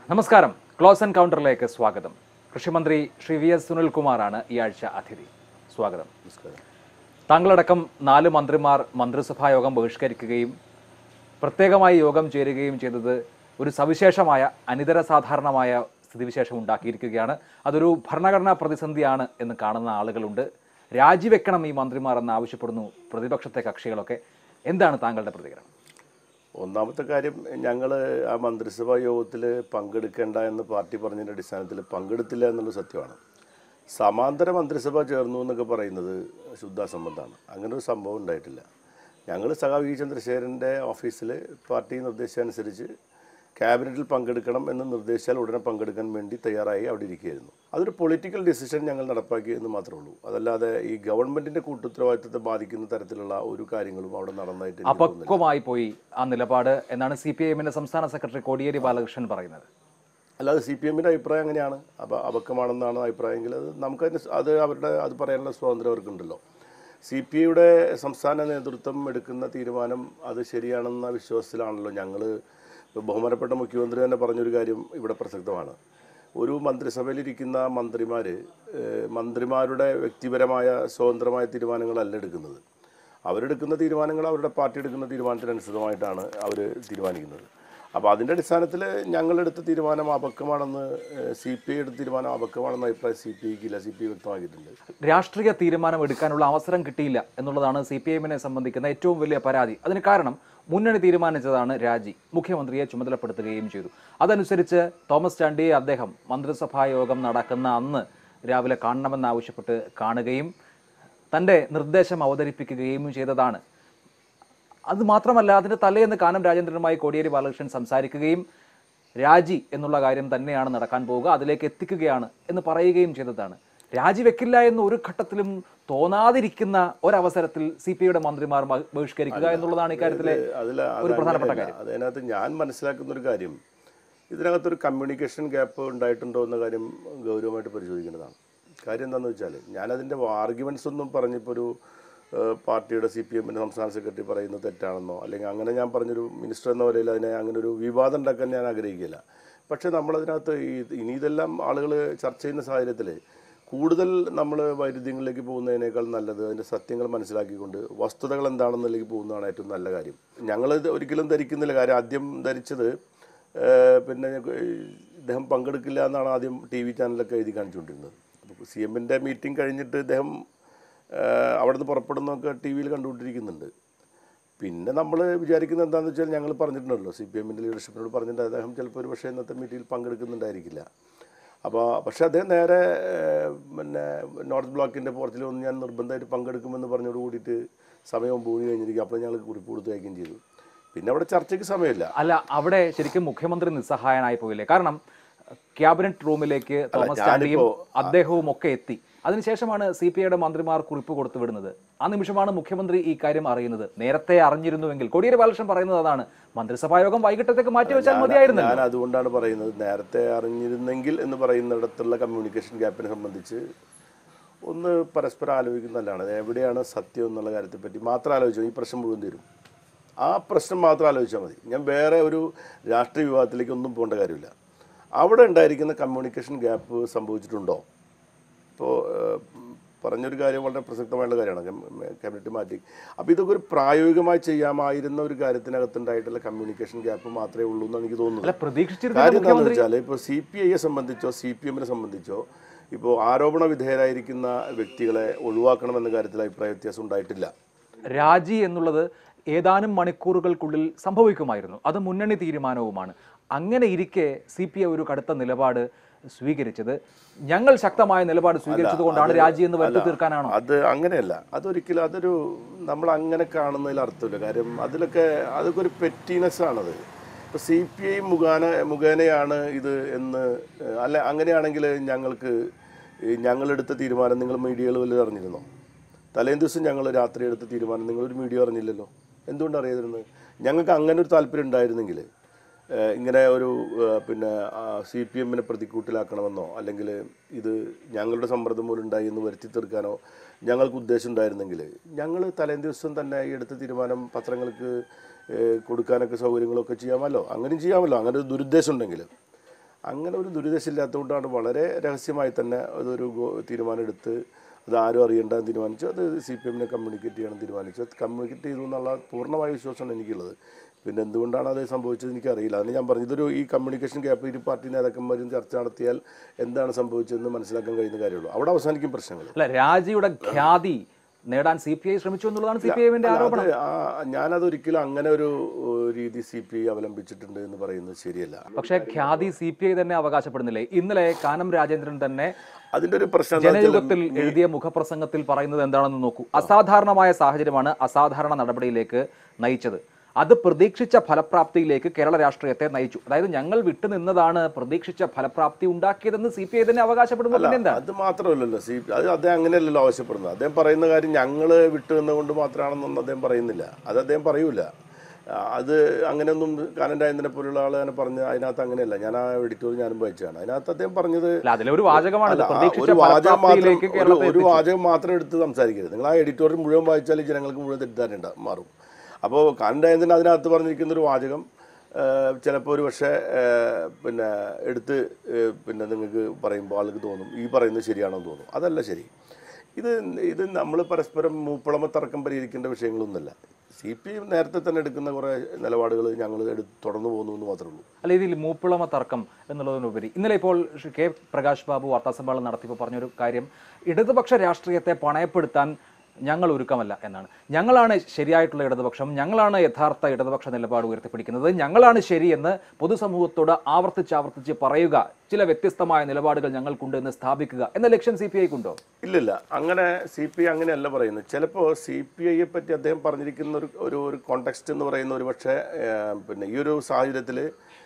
നമസ്കാരം ക്ലോസ് എൻകൗണ്ടറിലേക്ക് സ്വാഗതം കൃഷിമന്ത്രി ശ്രീ വി എസ് സുനിൽകുമാറാണ് ഈ ആഴ്ച അതിഥി സ്വാഗതം താങ്കളടക്കം നാല് മന്ത്രിമാർ മന്ത്രിസഭാ യോഗം ബഹിഷ്കരിക്കുകയും പ്രത്യേകമായി യോഗം ചേരുകയും ചെയ്തത് ഒരു സവിശേഷമായ അനിതര സാധാരണമായ സ്ഥിതിവിശേഷം ഉണ്ടാക്കിയിരിക്കുകയാണ് അതൊരു ഭരണഘടനാ പ്രതിസന്ധിയാണ് എന്ന് കാണുന്ന ആളുകളുണ്ട് രാജിവെക്കണം ഈ മന്ത്രിമാർ എന്ന് ആവശ്യപ്പെടുന്നു പ്രതിപക്ഷത്തെ കക്ഷികളൊക്കെ എന്താണ് താങ്കളുടെ പ്രതികരണം ഒന്നാമത്തെ കാര്യം ഞങ്ങൾ ആ മന്ത്രിസഭാ യോഗത്തിൽ പങ്കെടുക്കേണ്ട എന്ന് പാർട്ടി പറഞ്ഞതിൻ്റെ അടിസ്ഥാനത്തിൽ പങ്കെടുത്തില്ല എന്നുള്ള സത്യമാണ് സമാന്തര മന്ത്രിസഭ ചേർന്നു എന്നൊക്കെ പറയുന്നത് ശുദ്ധാസംബന്ധമാണ് അങ്ങനെ ഒരു സംഭവം ഉണ്ടായിട്ടില്ല ഞങ്ങൾ സഖാ വി ചന്ദ്രശേഖരൻ്റെ ഓഫീസിൽ പാർട്ടി നിർദ്ദേശമനുസരിച്ച് ക്യാബിനറ്റിൽ പങ്കെടുക്കണം എന്ന് നിർദ്ദേശിച്ചാൽ ഉടനെ പങ്കെടുക്കാൻ വേണ്ടി തയ്യാറായി അവിടെ ഇരിക്കുകയായിരുന്നു അതൊരു പൊളിറ്റിക്കൽ ഡിസിഷൻ ഞങ്ങൾ നടപ്പാക്കി എന്ന് മാത്രമേ ഉള്ളൂ അതല്ലാതെ ഈ ഗവൺമെന്റിന്റെ കൂട്ടുത്തരവാദിത്തത്തെ ബാധിക്കുന്ന തരത്തിലുള്ള ഒരു കാര്യങ്ങളും അവിടെ നടന്നായിട്ട് എനിക്ക് തോന്നുന്നില്ല. അപക്വമായി പോയി ആ നിലപാട് എന്നാണ് സി പി ഐ എമ്മിന്റെ സംസ്ഥാന സെക്രട്ടറി കോടിയേരി ബാലകൃഷ്ണൻ പറയുന്നത് അല്ലാതെ സി പി എമ്മിൻ്റെ അഭിപ്രായം അങ്ങനെയാണ് അപ്പോൾ അബക്കമാണെന്നാണ് അഭിപ്രായമെങ്കിൽ അത് നമുക്കതിന് സ് അത് അവരുടെ അത് പറയാനുള്ള സ്വാതന്ത്ര്യം അവർക്കുണ്ടല്ലോ സി പി ഐയുടെ സംസ്ഥാന നേതൃത്വം എടുക്കുന്ന തീരുമാനം അത് ശരിയാണെന്ന വിശ്വാസത്തിലാണല്ലോ ഞങ്ങൾ ബഹുമാനപ്പെട്ട മുഖ്യമന്ത്രി തന്നെ പറഞ്ഞൊരു കാര്യം ഇവിടെ പ്രസക്തമാണ് ഒരു മന്ത്രിസഭയിലിരിക്കുന്ന മന്ത്രിമാർ മന്ത്രിമാരുടെ വ്യക്തിപരമായ സ്വതന്ത്രമായ തീരുമാനങ്ങളല്ല എടുക്കുന്നത് അവരെടുക്കുന്ന തീരുമാനങ്ങൾ അവരുടെ പാർട്ടി എടുക്കുന്ന തീരുമാനത്തിനനുസൃതമായിട്ടാണ് അവർ തീരുമാനിക്കുന്നത് അപ്പോൾ അതിൻ്റെ അടിസ്ഥാനത്തിൽ ഞങ്ങളെടുത്ത തീരുമാനം അപക്വമാണെന്ന് സി പി ഐ എടുത്ത തീരുമാനം അപക്വമാണെന്ന അഭിപ്രായം സി പി ഐക്കില്ല സി പി ഐ വ്യക്തമാക്കിയിട്ടുണ്ട് രാഷ്ട്രീയ തീരുമാനം എടുക്കാനുള്ള അവസരം കിട്ടിയില്ല എന്നുള്ളതാണ് സി പി എമ്മിനെ സംബന്ധിക്കുന്ന ഏറ്റവും വലിയ പരാതി അതിന് കാരണം മുന്നണി തീരുമാനിച്ചതാണ് രാജി മുഖ്യമന്ത്രിയെ ചുമതലപ്പെടുത്തുകയും ചെയ്തു അതനുസരിച്ച് തോമസ് ചാണ്ടിയെ അദ്ദേഹം മന്ത്രിസഭാ യോഗം നടക്കുന്ന അന്ന് രാവിലെ കാണണമെന്നാവശ്യപ്പെട്ട് കാണുകയും തൻ്റെ നിർദ്ദേശം അവതരിപ്പിക്കുകയും ചെയ്തതാണ് അത് മാത്രമല്ല അതിന്റെ തലേന്ന് കാനം രാജേന്ദ്രനുമായി കോടിയേരി ബാലകൃഷ്ണൻ സംസാരിക്കുകയും രാജി എന്നുള്ള കാര്യം തന്നെയാണ് നടക്കാൻ പോവുക അതിലേക്ക് എത്തിക്കുകയാണ് എന്ന് പറയുകയും ചെയ്തതാണ് രാജിവെക്കില്ല എന്ന് ഒരു ഘട്ടത്തിലും തോന്നാതിരിക്കുന്ന ഒരവസരത്തിൽ സി പി ഐയുടെ മന്ത്രിമാർ ബ- ബഹിഷ്കരിക്കുക എന്നുള്ളതാണ് ഇക്കാര്യത്തിലെ അതിൽ ഒരു പ്രധാനപ്പെട്ട കാര്യം അതിനകത്ത് ഞാൻ മനസ്സിലാക്കുന്ന ഒരു കാര്യം ഇതിനകത്തൊരു കമ്മ്യൂണിക്കേഷൻ ഗ്യാപ്പ് ഉണ്ടായിട്ടുണ്ടോ എന്ന കാര്യം ഗൗരവമായിട്ട് പരിശോധിക്കേണ്ടതാണ് കാര്യം എന്താണെന്ന് വെച്ചാൽ ഞാനതിൻ്റെ ആർഗ്യുമെൻറ്റ്സ് ഒന്നും പറഞ്ഞിപ്പോൾ ഒരു ഏഹ്, പാർട്ടിയുടെ സി പി എമ്മിൻ്റെ സംസ്ഥാന സെക്രട്ടറി പറയുന്നത് തെറ്റാണെന്നോ അല്ലെങ്കിൽ അങ്ങനെ ഞാൻ പറഞ്ഞൊരു മിനിസ്റ്റർ എന്ന നിലയിൽ അതിനെ അങ്ങനെ ഒരു വിവാദം ഉണ്ടാക്കാൻ ഞാൻ ആഗ്രഹിക്കില്ല പക്ഷേ നമ്മളതിനകത്ത് ഈ ഇനി ഇതെല്ലാം ആളുകൾ ചർച്ച ചെയ്യുന്ന സാഹചര്യത്തിൽ കൂടുതൽ നമ്മൾ വൈരുദ്ധ്യങ്ങളിലേക്ക് പോകുന്നതിനേക്കാൾ നല്ലത് അതിൻ്റെ സത്യങ്ങൾ മനസ്സിലാക്കിക്കൊണ്ട് വസ്തുതകൾ എന്താണെന്നിലേക്ക് പോകുന്നതാണ് ഏറ്റവും നല്ല കാര്യം ഞങ്ങളിത് ഒരിക്കലും ധരിക്കുന്നില്ല കാര്യം ആദ്യം ധരിച്ചത് ഏഹ്, പിന്നെ ഈ ഇദ്ദേഹം പങ്കെടുക്കില്ല എന്നാണ് ആദ്യം ടി വി ചാനലൊക്കെ എഴുതി കാണിച്ചുകൊണ്ടിരുന്നത് അപ്പോൾ സി എമ്മിൻ്റെ മീറ്റിംഗ് കഴിഞ്ഞിട്ട് ഇദ്ദേഹം ഏഹ്, അവിടുന്ന് പുറപ്പെടുന്നതൊക്കെ ടി വിയിൽ കണ്ടുകൊണ്ടിരിക്കുന്നുണ്ട് പിന്നെ നമ്മൾ വിചാരിക്കുന്നത് എന്താണെന്ന് വെച്ചാൽ ഞങ്ങൾ പറഞ്ഞിട്ടുണ്ടല്ലോ സി പി എമ്മിൻ്റെ ലീഡർഷിപ്പിനോട് പറഞ്ഞിട്ട് അദ്ദേഹം ചിലപ്പോൾ ഒരു പക്ഷേ ഇന്നത്തെ മീറ്റിംഗിൽ പങ്കെടുക്കുന്നുണ്ടായിരിക്കില്ല അപ്പോൾ പക്ഷേ അദ്ദേഹം നേരെ ഏഹ്, പിന്നെ നോർത്ത് ബ്ലോക്കിൻ്റെ പോർച്ചിൽ വന്ന് ഞാൻ നിർബന്ധമായിട്ട് പങ്കെടുക്കുമെന്ന് പറഞ്ഞോട് കൂടിയിട്ട് സമയം പോയി കഴിഞ്ഞിരിക്കും അപ്പോൾ ഞങ്ങൾ കുറിപ്പ് കൊടുത്ത് അയക്കുകയും ചെയ്തു പിന്നെ അവിടെ ചർച്ചയ്ക്ക് സമയമില്ല അല്ല അവിടെ ശരിക്കും മുഖ്യമന്ത്രി നിസ്സഹായനായി പോയില്ലേ കാരണം ക്യാബിനറ്റ് റൂമിലേക്ക് തോമസ് ചാണ്ടിയും അദ്ദേഹവും ഒക്കെ എത്തി അതിനുശേഷമാണ് സി പി ഐയുടെ മന്ത്രിമാർ കുറിപ്പ് കൊടുത്തു വിടുന്നത് ആ നിമിഷമാണ് മുഖ്യമന്ത്രി ഈ കാര്യം അറിയുന്നത് നേരത്തെ അറിഞ്ഞിരുന്നുവെങ്കിൽ കോടിയേരി ബാലകൃഷ്ണൻ പറയുന്നത് അതാണ് മന്ത്രിസഭാ യോഗം വൈകിട്ടത്തേക്ക് മാറ്റിവെച്ചാൽ മതിയായിരുന്നു ഞാൻ അതുകൊണ്ടാണ് പറയുന്നത് നേരത്തെ അറിഞ്ഞിരുന്നെങ്കിൽ എന്ന് പറയുന്നിടത്തുള്ള കമ്മ്യൂണിക്കേഷൻ ഗ്യാപ്പിനെ സംബന്ധിച്ച് ഒന്ന് പരസ്പരം ആലോചിക്കുന്നതല്ലാണ് അത് എവിടെയാണ് സത്യം എന്നുള്ള കാര്യത്തെപ്പറ്റി മാത്രം ആലോചിച്ചു ഈ പ്രശ്നം മുഴുവൻ തീരും ആ പ്രശ്നം മാത്രം ആലോചിച്ചാൽ മതി ഞാൻ വേറെ ഒരു രാഷ്ട്രീയ വിവാദത്തിലേക്ക് ഒന്നും പോകേണ്ട കാര്യമില്ല അവിടെ ഉണ്ടായിരിക്കുന്ന കമ്മ്യൂണിക്കേഷൻ ഗ്യാപ്പ് സംഭവിച്ചിട്ടുണ്ടോ ഇപ്പോൾ പറഞ്ഞൊരു കാര്യം വളരെ പ്രസക്തമായുള്ള കാര്യമാണ് ക്യാബിനറ്റ് മാറ്റി അപ്പോൾ ഇതൊക്കെ ഒരു പ്രായോഗികമായി ചെയ്യാമായിരുന്ന ഒരു കാര്യത്തിനകത്തുണ്ടായിട്ടുള്ള കമ്മ്യൂണിക്കേഷൻ ഗ്യാപ്പ് മാത്രമേ ഉള്ളൂ എന്ന് എനിക്ക് തോന്നുന്നു അല്ല പ്രതീക്ഷിച്ചിരുന്ന കാര്യം എന്താണെന്ന് വെച്ചാൽ ഇപ്പോൾ സി പി ഐയെ സംബന്ധിച്ചോ സി പി എമ്മിനെ സംബന്ധിച്ചോ ഇപ്പോൾ ആരോപണ വിധേയരായിരിക്കുന്ന വ്യക്തികളെ ഒഴിവാക്കണമെന്ന കാര്യത്തിൽ അഭിപ്രായ വ്യത്യാസം ഉണ്ടായിട്ടില്ല രാജി എന്നുള്ളത് ഏതാനും മണിക്കൂറുകൾക്കുള്ളിൽ സംഭവിക്കുമായിരുന്നു അത് മുന്നണി തീരുമാനവുമാണ് അങ്ങനെ ഇരിക്കെ സി പി ഐ ഒരു കടുത്ത നിലപാട് സ്വീകരിച്ചത് ഞങ്ങൾ ശക്തമായ നിലപാട് സ്വീകരിച്ചത് കൊണ്ടാണ് രാജി എന്ന് വരുത്തി തീർക്കാനാണോ അത് അങ്ങനെയല്ല അതൊരിക്കലും അതൊരു നമ്മൾ അങ്ങനെ കാണുന്നതിൽ അർത്ഥമില്ല കാര്യം അതിലൊക്കെ അതൊക്കെ ഒരു പെറ്റീനെസ് ആണത് ഇപ്പോൾ സി പി ഐ മുഖാന മുഖേനയാണ് ഇത് എന്ന് ഏഹ്, അല്ല അങ്ങനെയാണെങ്കിൽ ഞങ്ങൾക്ക് ഈ ഞങ്ങളെടുത്ത തീരുമാനം നിങ്ങൾ മീഡിയകൾ വല്ലതും അറിഞ്ഞിരുന്നോ തലേന്ന് ദിവസം ഞങ്ങൾ രാത്രി എടുത്ത തീരുമാനം നിങ്ങളൊരു മീഡിയ അറിഞ്ഞില്ലല്ലോ എന്തുകൊണ്ട് അറിയാതിരുന്നത് ഞങ്ങൾക്ക് അങ്ങനെ ഒരു താല്പര്യം ഉണ്ടായിരുന്നെങ്കിൽ ഏഹ് ഇങ്ങനെ ഒരു ഏഹ് പിന്നെ സി പി എമ്മിനെ പ്രതിക്കൂട്ടിലാക്കണമെന്നോ അല്ലെങ്കിൽ ഇത് ഞങ്ങളുടെ സമ്മർദ്ദം മൂലം ഉണ്ടായി എന്ന് വരുത്തി തീർക്കാനോ ഞങ്ങൾക്ക് ഉദ്ദേശം ഉണ്ടായിരുന്നെങ്കിൽ ഞങ്ങൾ തലേന്ന് ദിവസം തന്നെ ഈ എടുത്ത തീരുമാനം പത്രങ്ങൾക്ക് ഏഹ് കൊടുക്കാനൊക്കെ സൗകര്യങ്ങളൊക്കെ ചെയ്യാമല്ലോ അങ്ങനെയും ചെയ്യാമല്ലോ അങ്ങനെ ഒരു ദുരുദ്ദേശം ഉണ്ടെങ്കിൽ അങ്ങനെ ഒരു ദുരിതശില്ലാത്തതുകൊണ്ടാണ് വളരെ രഹസ്യമായി തന്നെ അതൊരു ഗോ- തീരുമാനം എടുത്ത് അത് ആരും അറിയേണ്ടെന്ന് തീരുമാനിച്ചു അത് സി പി എമ്മിനെ കമ്മ്യൂണിക്കേറ്റ് ചെയ്യണം തീരുമാനിച്ചു അത് കമ്മ്യൂണിക്കേറ്റ് ചെയ്തു എന്നുള്ള പൂർണ്ണമായ വിശ്വാസമാണ് എനിക്കുള്ളത് പിന്നെ എന്തുകൊണ്ടാണ് അത് സംഭവിച്ചത് എനിക്കറിയില്ല അതിന് ഞാൻ പറഞ്ഞു ഇതൊരു ഈ കമ്മ്യൂണിക്കേഷൻ ഗ്യാപ്പ് ഇരു പാർട്ടി നേതാക്കന്മാരും ചർച്ച നടത്തിയാൽ എന്താണ് സംഭവിച്ചതെന്ന് മനസ്സിലാക്കാൻ കഴിയുന്ന കാര്യമുള്ളൂ അവിടെ അവസാനിക്കും പ്രശ്നങ്ങൾ അല്ല രാജിയുടെ ഖ്യാതി നേടാൻ സി പി ഐ ശ്രമിച്ചു എന്നുള്ളതാണ് സി പി ഐ എമ്മിന്റെ അല്ല, ആരോപണം അത് ആ- ഞാനതൊരിക്കലും അങ്ങനെ ഒരു ഏഹ്, രീതി സി പി ഐ അവലംബിച്ചിട്ടുണ്ട് എന്ന് പറയുന്നത് ശരിയല്ല പക്ഷേ ഖ്യാതി സി പി ഐ തന്നെ അവകാശപ്പെടുന്നില്ലേ ഇന്നലെ കാനം രാജേന്ദ്രൻ തന്നെ അതിന്റെ ഒരു പ്രശ്നം എന്താ വെച്ചാല് ജനയുഗത്തിൽ എഴുതിയ മുഖപ്രസംഗത്തിൽ പറയുന്നത് എന്താണെന്ന് നോക്കൂ അസാധാരണമായ സാഹചര്യമാണ് അസാധാരണ നടപടിയിലേക്ക് നയിച്ചത് അത് പ്രതീക്ഷിച്ച ഫലപ്രാപ്തിയിലേക്ക് കേരള രാഷ്ട്രീയത്തെ നയിച്ചു അതായത് ഞങ്ങൾ വിട്ടുനിന്നതാണ് പ്രതീക്ഷിച്ച ഫലപ്രാപ്തി ഉണ്ടാക്കിയതെന്ന് സി പി ഐ തന്നെ അവകാശപ്പെടുമ്പോൾ പിന്നെ എന്താ അത് മാത്രമല്ലല്ലോ സി അത് അദ്ദേഹം അങ്ങനെയല്ലല്ലോ ആവശ്യപ്പെടുന്നത് അദ്ദേഹം പറയുന്ന കാര്യം ഞങ്ങൾ വിട്ടു നിന്നുകൊണ്ട് മാത്രമാണെന്നൊന്നും അദ്ദേഹം പറയുന്നില്ല അത് അദ്ദേഹം പറയൂല ആ, അത് അങ്ങനെയൊന്നും കാനൻ രാജേന്ദ്രനെ പോലുള്ള ആൾ അങ്ങനെ പറഞ്ഞ് അതിനകത്ത് അങ്ങനെയല്ല ഞാൻ ആ എഡിറ്റോറിയൽ ഞാനും വായിച്ചതാണ് അതിനകത്ത് അദ്ദേഹം പറഞ്ഞത് അല്ല അതിലെ ഒരു വാചകമാണ് ഇത്. അല്ല, ആ പ്രതീക്ഷിച്ച ഒരു വാചകം മാത്രം ഫലപ്രാപ്തിയിലേക്ക് ഒരു- കേരളത്തെ ഒരു എത്തിച്ചു. വാചകം മാത്രം എടുത്ത് സംസാരിക്കരുത് നിങ്ങൾ ആ എഡിറ്റോറിയൽ മുഴുവൻ വായിച്ചാൽ ഈ ജനങ്ങൾക്ക് മുഴുവൻ തെറ്റിദ്ധാരണ ഉണ്ടാ- മാറും അപ്പോൾ കാനൻ രാജേന്ദ്രൻ അതിനകത്ത് പറഞ്ഞിരിക്കുന്ന ഒരു വാചകം ചിലപ്പോൾ ഒരു പക്ഷേ ഏഹ്, പിന്നെ എടുത്ത് ഏഹ്, പിന്നെ നിങ്ങൾക്ക് പറയുമ്പോൾ ആൾക്ക് തോന്നും ഈ പറയുന്നത് ശരിയാണെന്ന് തോന്നും അതല്ല ശരി ഇത് ഇത് നമ്മൾ പരസ്പരം മൂപ്പളമ തർക്കം പരിഹരിക്കേണ്ട വിഷയങ്ങളൊന്നുമല്ല സി പി എം നേരത്തെ തന്നെ എടുക്കുന്ന കുറേ നിലപാടുകൾ ഞങ്ങൾ എടുത്ത് തുടർന്നു പോകുന്നു എന്ന് മാത്രമേ ഉള്ളൂ അല്ല ഇതിൽ മൂപ്പിളമ തർക്കം എന്നുള്ളതിനുപരി ഇന്നലെ ഇപ്പോൾ ശ്രീ കെ പ്രകാശ് ബാബു വാർത്താസമ്മേളനം നടത്തിയപ്പോൾ പറഞ്ഞൊരു കാര്യം ഇടതുപക്ഷ രാഷ്ട്രീയത്തെ പണയപ്പെടുത്താൻ ഞങ്ങൾ ഒരുക്കമല്ല എന്നാണ് ഞങ്ങളാണ് ശരിയായിട്ടുള്ള ഇടതുപക്ഷം ഞങ്ങളാണ് യഥാർത്ഥ ഇടതുപക്ഷ നിലപാട് ഉയർത്തിപ്പിടിക്കുന്നത് ഞങ്ങളാണ് ശരിയെന്ന് പൊതുസമൂഹത്തോട് ആവർത്തിച്ച് ആവർത്തിച്ച് പറയുക ചില വ്യത്യസ്തമായ നിലപാടുകൾ ഞങ്ങൾക്കുണ്ട് എന്ന് സ്ഥാപിക്കുക എന്ന ലക്ഷ്യം സി പി ഐക്കുണ്ടോ ഇല്ലില്ല അങ്ങനെ സി പി ഐ അങ്ങനെയല്ല പറയുന്നത് ചിലപ്പോൾ സി പി ഐയെ പറ്റി അദ്ദേഹം പറഞ്ഞിരിക്കുന്ന ഒരു ഒരു ഒരു കോണ്ടെക്സ്റ്റ് എന്ന് പറയുന്ന ഒരു പക്ഷേ ഏഹ്, പിന്നെ ഈ ഒരു സാഹചര്യത്തിൽ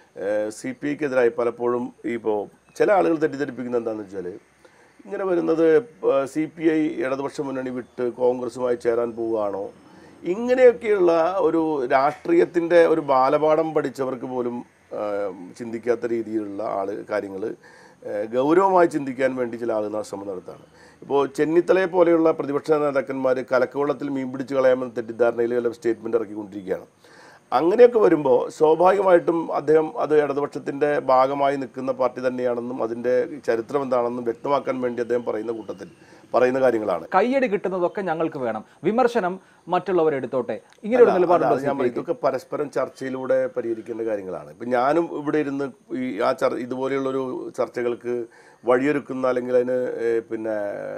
സി പി ഐക്കെതിരായി പലപ്പോഴും ഇപ്പോൾ ചില ആളുകൾ തെറ്റിദ്ധരിപ്പിക്കുന്നത് എന്താണെന്ന് വെച്ചാൽ ഇങ്ങനെ വരുന്നത് സി പി ഐ ഇടതുപക്ഷ മുന്നണി വിട്ട് കോൺഗ്രസുമായി ചേരാൻ പോവുകയാണോ ഇങ്ങനെയൊക്കെയുള്ള ഒരു രാഷ്ട്രീയത്തിൻ്റെ ഒരു ബാലപാഠം പഠിച്ചവർക്ക് പോലും ഏഹ്, ചിന്തിക്കാത്ത രീതിയിലുള്ള ആള് കാര്യങ്ങൾ ഗൗരവമായി ചിന്തിക്കാൻ വേണ്ടി ചില ആളുകൾ ശ്രമം നടത്താണ് ഇപ്പോൾ ചെന്നിത്തലയെ പോലെയുള്ള പ്രതിപക്ഷ നേതാക്കന്മാർ കലക്കവെള്ളത്തിൽ മീൻ പിടിച്ച് കളയാമെന്ന തെറ്റിദ്ധാരണയിൽ ചില സ്റ്റേറ്റ്മെൻറ്റ് ഇറക്കിക്കൊണ്ടിരിക്കുകയാണ് അങ്ങനെയൊക്കെ വരുമ്പോൾ സ്വാഭാവികമായിട്ടും അദ്ദേഹം അത് ഇടതുപക്ഷത്തിൻ്റെ ഭാഗമായി നിൽക്കുന്ന പാർട്ടി തന്നെയാണെന്നും അതിൻ്റെ ചരിത്രം എന്താണെന്നും വ്യക്തമാക്കാൻ വേണ്ടി അദ്ദേഹം പറയുന്ന കൂട്ടത്തിൽ പറയുന്ന കാര്യങ്ങളാണ് കയ്യടി കിട്ടുന്നതൊക്കെ ഞങ്ങൾക്ക് വേണം വിമർശനം മറ്റുള്ളവർ എടുത്തോട്ടെ ഇങ്ങനെ ഒരു അല്ല, നിലപാടുണ്ടോ അത് ഞാൻ പറയും, ഇതൊക്കെ പരസ്പരം ചർച്ചയിലൂടെ പരിഹരിക്കേണ്ട കാര്യങ്ങളാണ് ഇപ്പം ഞാനും ഇവിടെ ഇരുന്ന് ഈ ആ ചർ ഇതുപോലെയുള്ളൊരു ചർച്ചകൾക്ക് വഴിയൊരുക്കുന്ന അല്ലെങ്കിൽ അതിന് ഏഹ്, പിന്നെ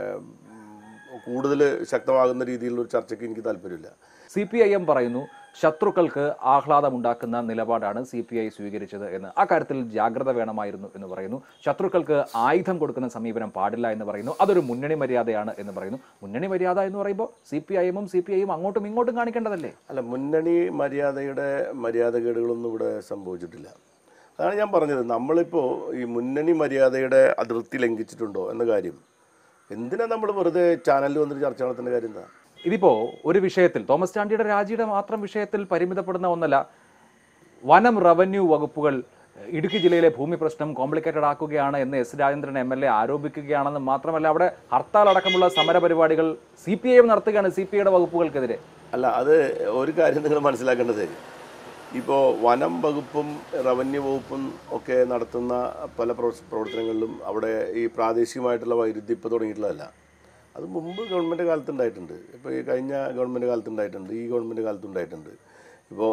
ഉം, കൂടുതൽ ശക്തമാകുന്ന രീതിയിലുള്ള ഒരു ചർച്ചയ്ക്ക് എനിക്ക് താല്പര്യമില്ല സി പി ഐ എം പറയുന്നു ശത്രുക്കൾക്ക് ആഹ്ലാദമുണ്ടാക്കുന്ന നിലപാടാണ് സി പി ഐ സ്വീകരിച്ചത് എന്ന് ആ കാര്യത്തിൽ ജാഗ്രത വേണമായിരുന്നു എന്ന് പറയുന്നു ശത്രുക്കൾക്ക് ആയുധം കൊടുക്കുന്ന സമീപനം പാടില്ല എന്ന് പറയുന്നു അതൊരു മുന്നണി മര്യാദയാണ് എന്ന് പറയുന്നു മുന്നണി മര്യാദ എന്ന് പറയുമ്പോൾ സി പി ഐ എമ്മും സി പി ഐയും അങ്ങോട്ടും ഇങ്ങോട്ടും കാണിക്കേണ്ടതല്ലേ അല്ല മുന്നണി മര്യാദയുടെ മര്യാദകേടുകളൊന്നും ഇവിടെ സംഭവിച്ചിട്ടില്ല അതാണ് ഞാൻ പറഞ്ഞത് നമ്മളിപ്പോൾ ഈ മുന്നണി മര്യാദയുടെ അതിർത്തി ലംഘിച്ചിട്ടുണ്ടോ എന്ന കാര്യം എന്തിനാ നമ്മൾ വെറുതെ ചാനലിൽ വന്നിട്ട് ചർച്ച നടത്തേണ്ട കാര്യം എന്താ ഇതിപ്പോ ഒരു വിഷയത്തിൽ തോമസ് ചാണ്ടിയുടെ രാജിയുടെ മാത്രം വിഷയത്തിൽ പരിമിതപ്പെടുന്ന ഒന്നല്ല വനം റവന്യൂ വകുപ്പുകൾ ഇടുക്കി ജില്ലയിലെ ഭൂമി പ്രശ്നം കോംപ്ലിക്കേറ്റഡ് ആക്കുകയാണ് എന്ന് S Rajendran M L A ആരോപിക്കുകയാണെന്ന് മാത്രമല്ല അവിടെ ഹർത്താൽ അടക്കമുള്ള സമര പരിപാടികൾ സി പി ഐ എം നടത്തുകയാണ് സി പി ഐയുടെ വകുപ്പുകൾക്കെതിരെ അല്ല അത് ഒരു കാര്യം നിങ്ങൾ മനസ്സിലാക്കേണ്ടത് ഇപ്പോൾ വനം വകുപ്പും റവന്യൂ വകുപ്പും ഒക്കെ നടത്തുന്ന പല പ്രവ- പ്രവർത്തനങ്ങളിലും അവിടെ ഈ പ്രാദേശികമായിട്ടുള്ള വൈരുദ്ധ്യം ഇപ്പോൾ തുടങ്ങിയിട്ടുള്ളതല്ല അത് മുമ്പ് ഗവൺമെൻറ് കാലത്ത് ഉണ്ടായിട്ടുണ്ട് ഇപ്പോൾ ഈ കഴിഞ്ഞ ഗവൺമെൻറ് കാലത്ത് ഉണ്ടായിട്ടുണ്ട് ഈ ഗവൺമെൻറ് കാലത്ത് ഉണ്ടായിട്ടുണ്ട് ഇപ്പോൾ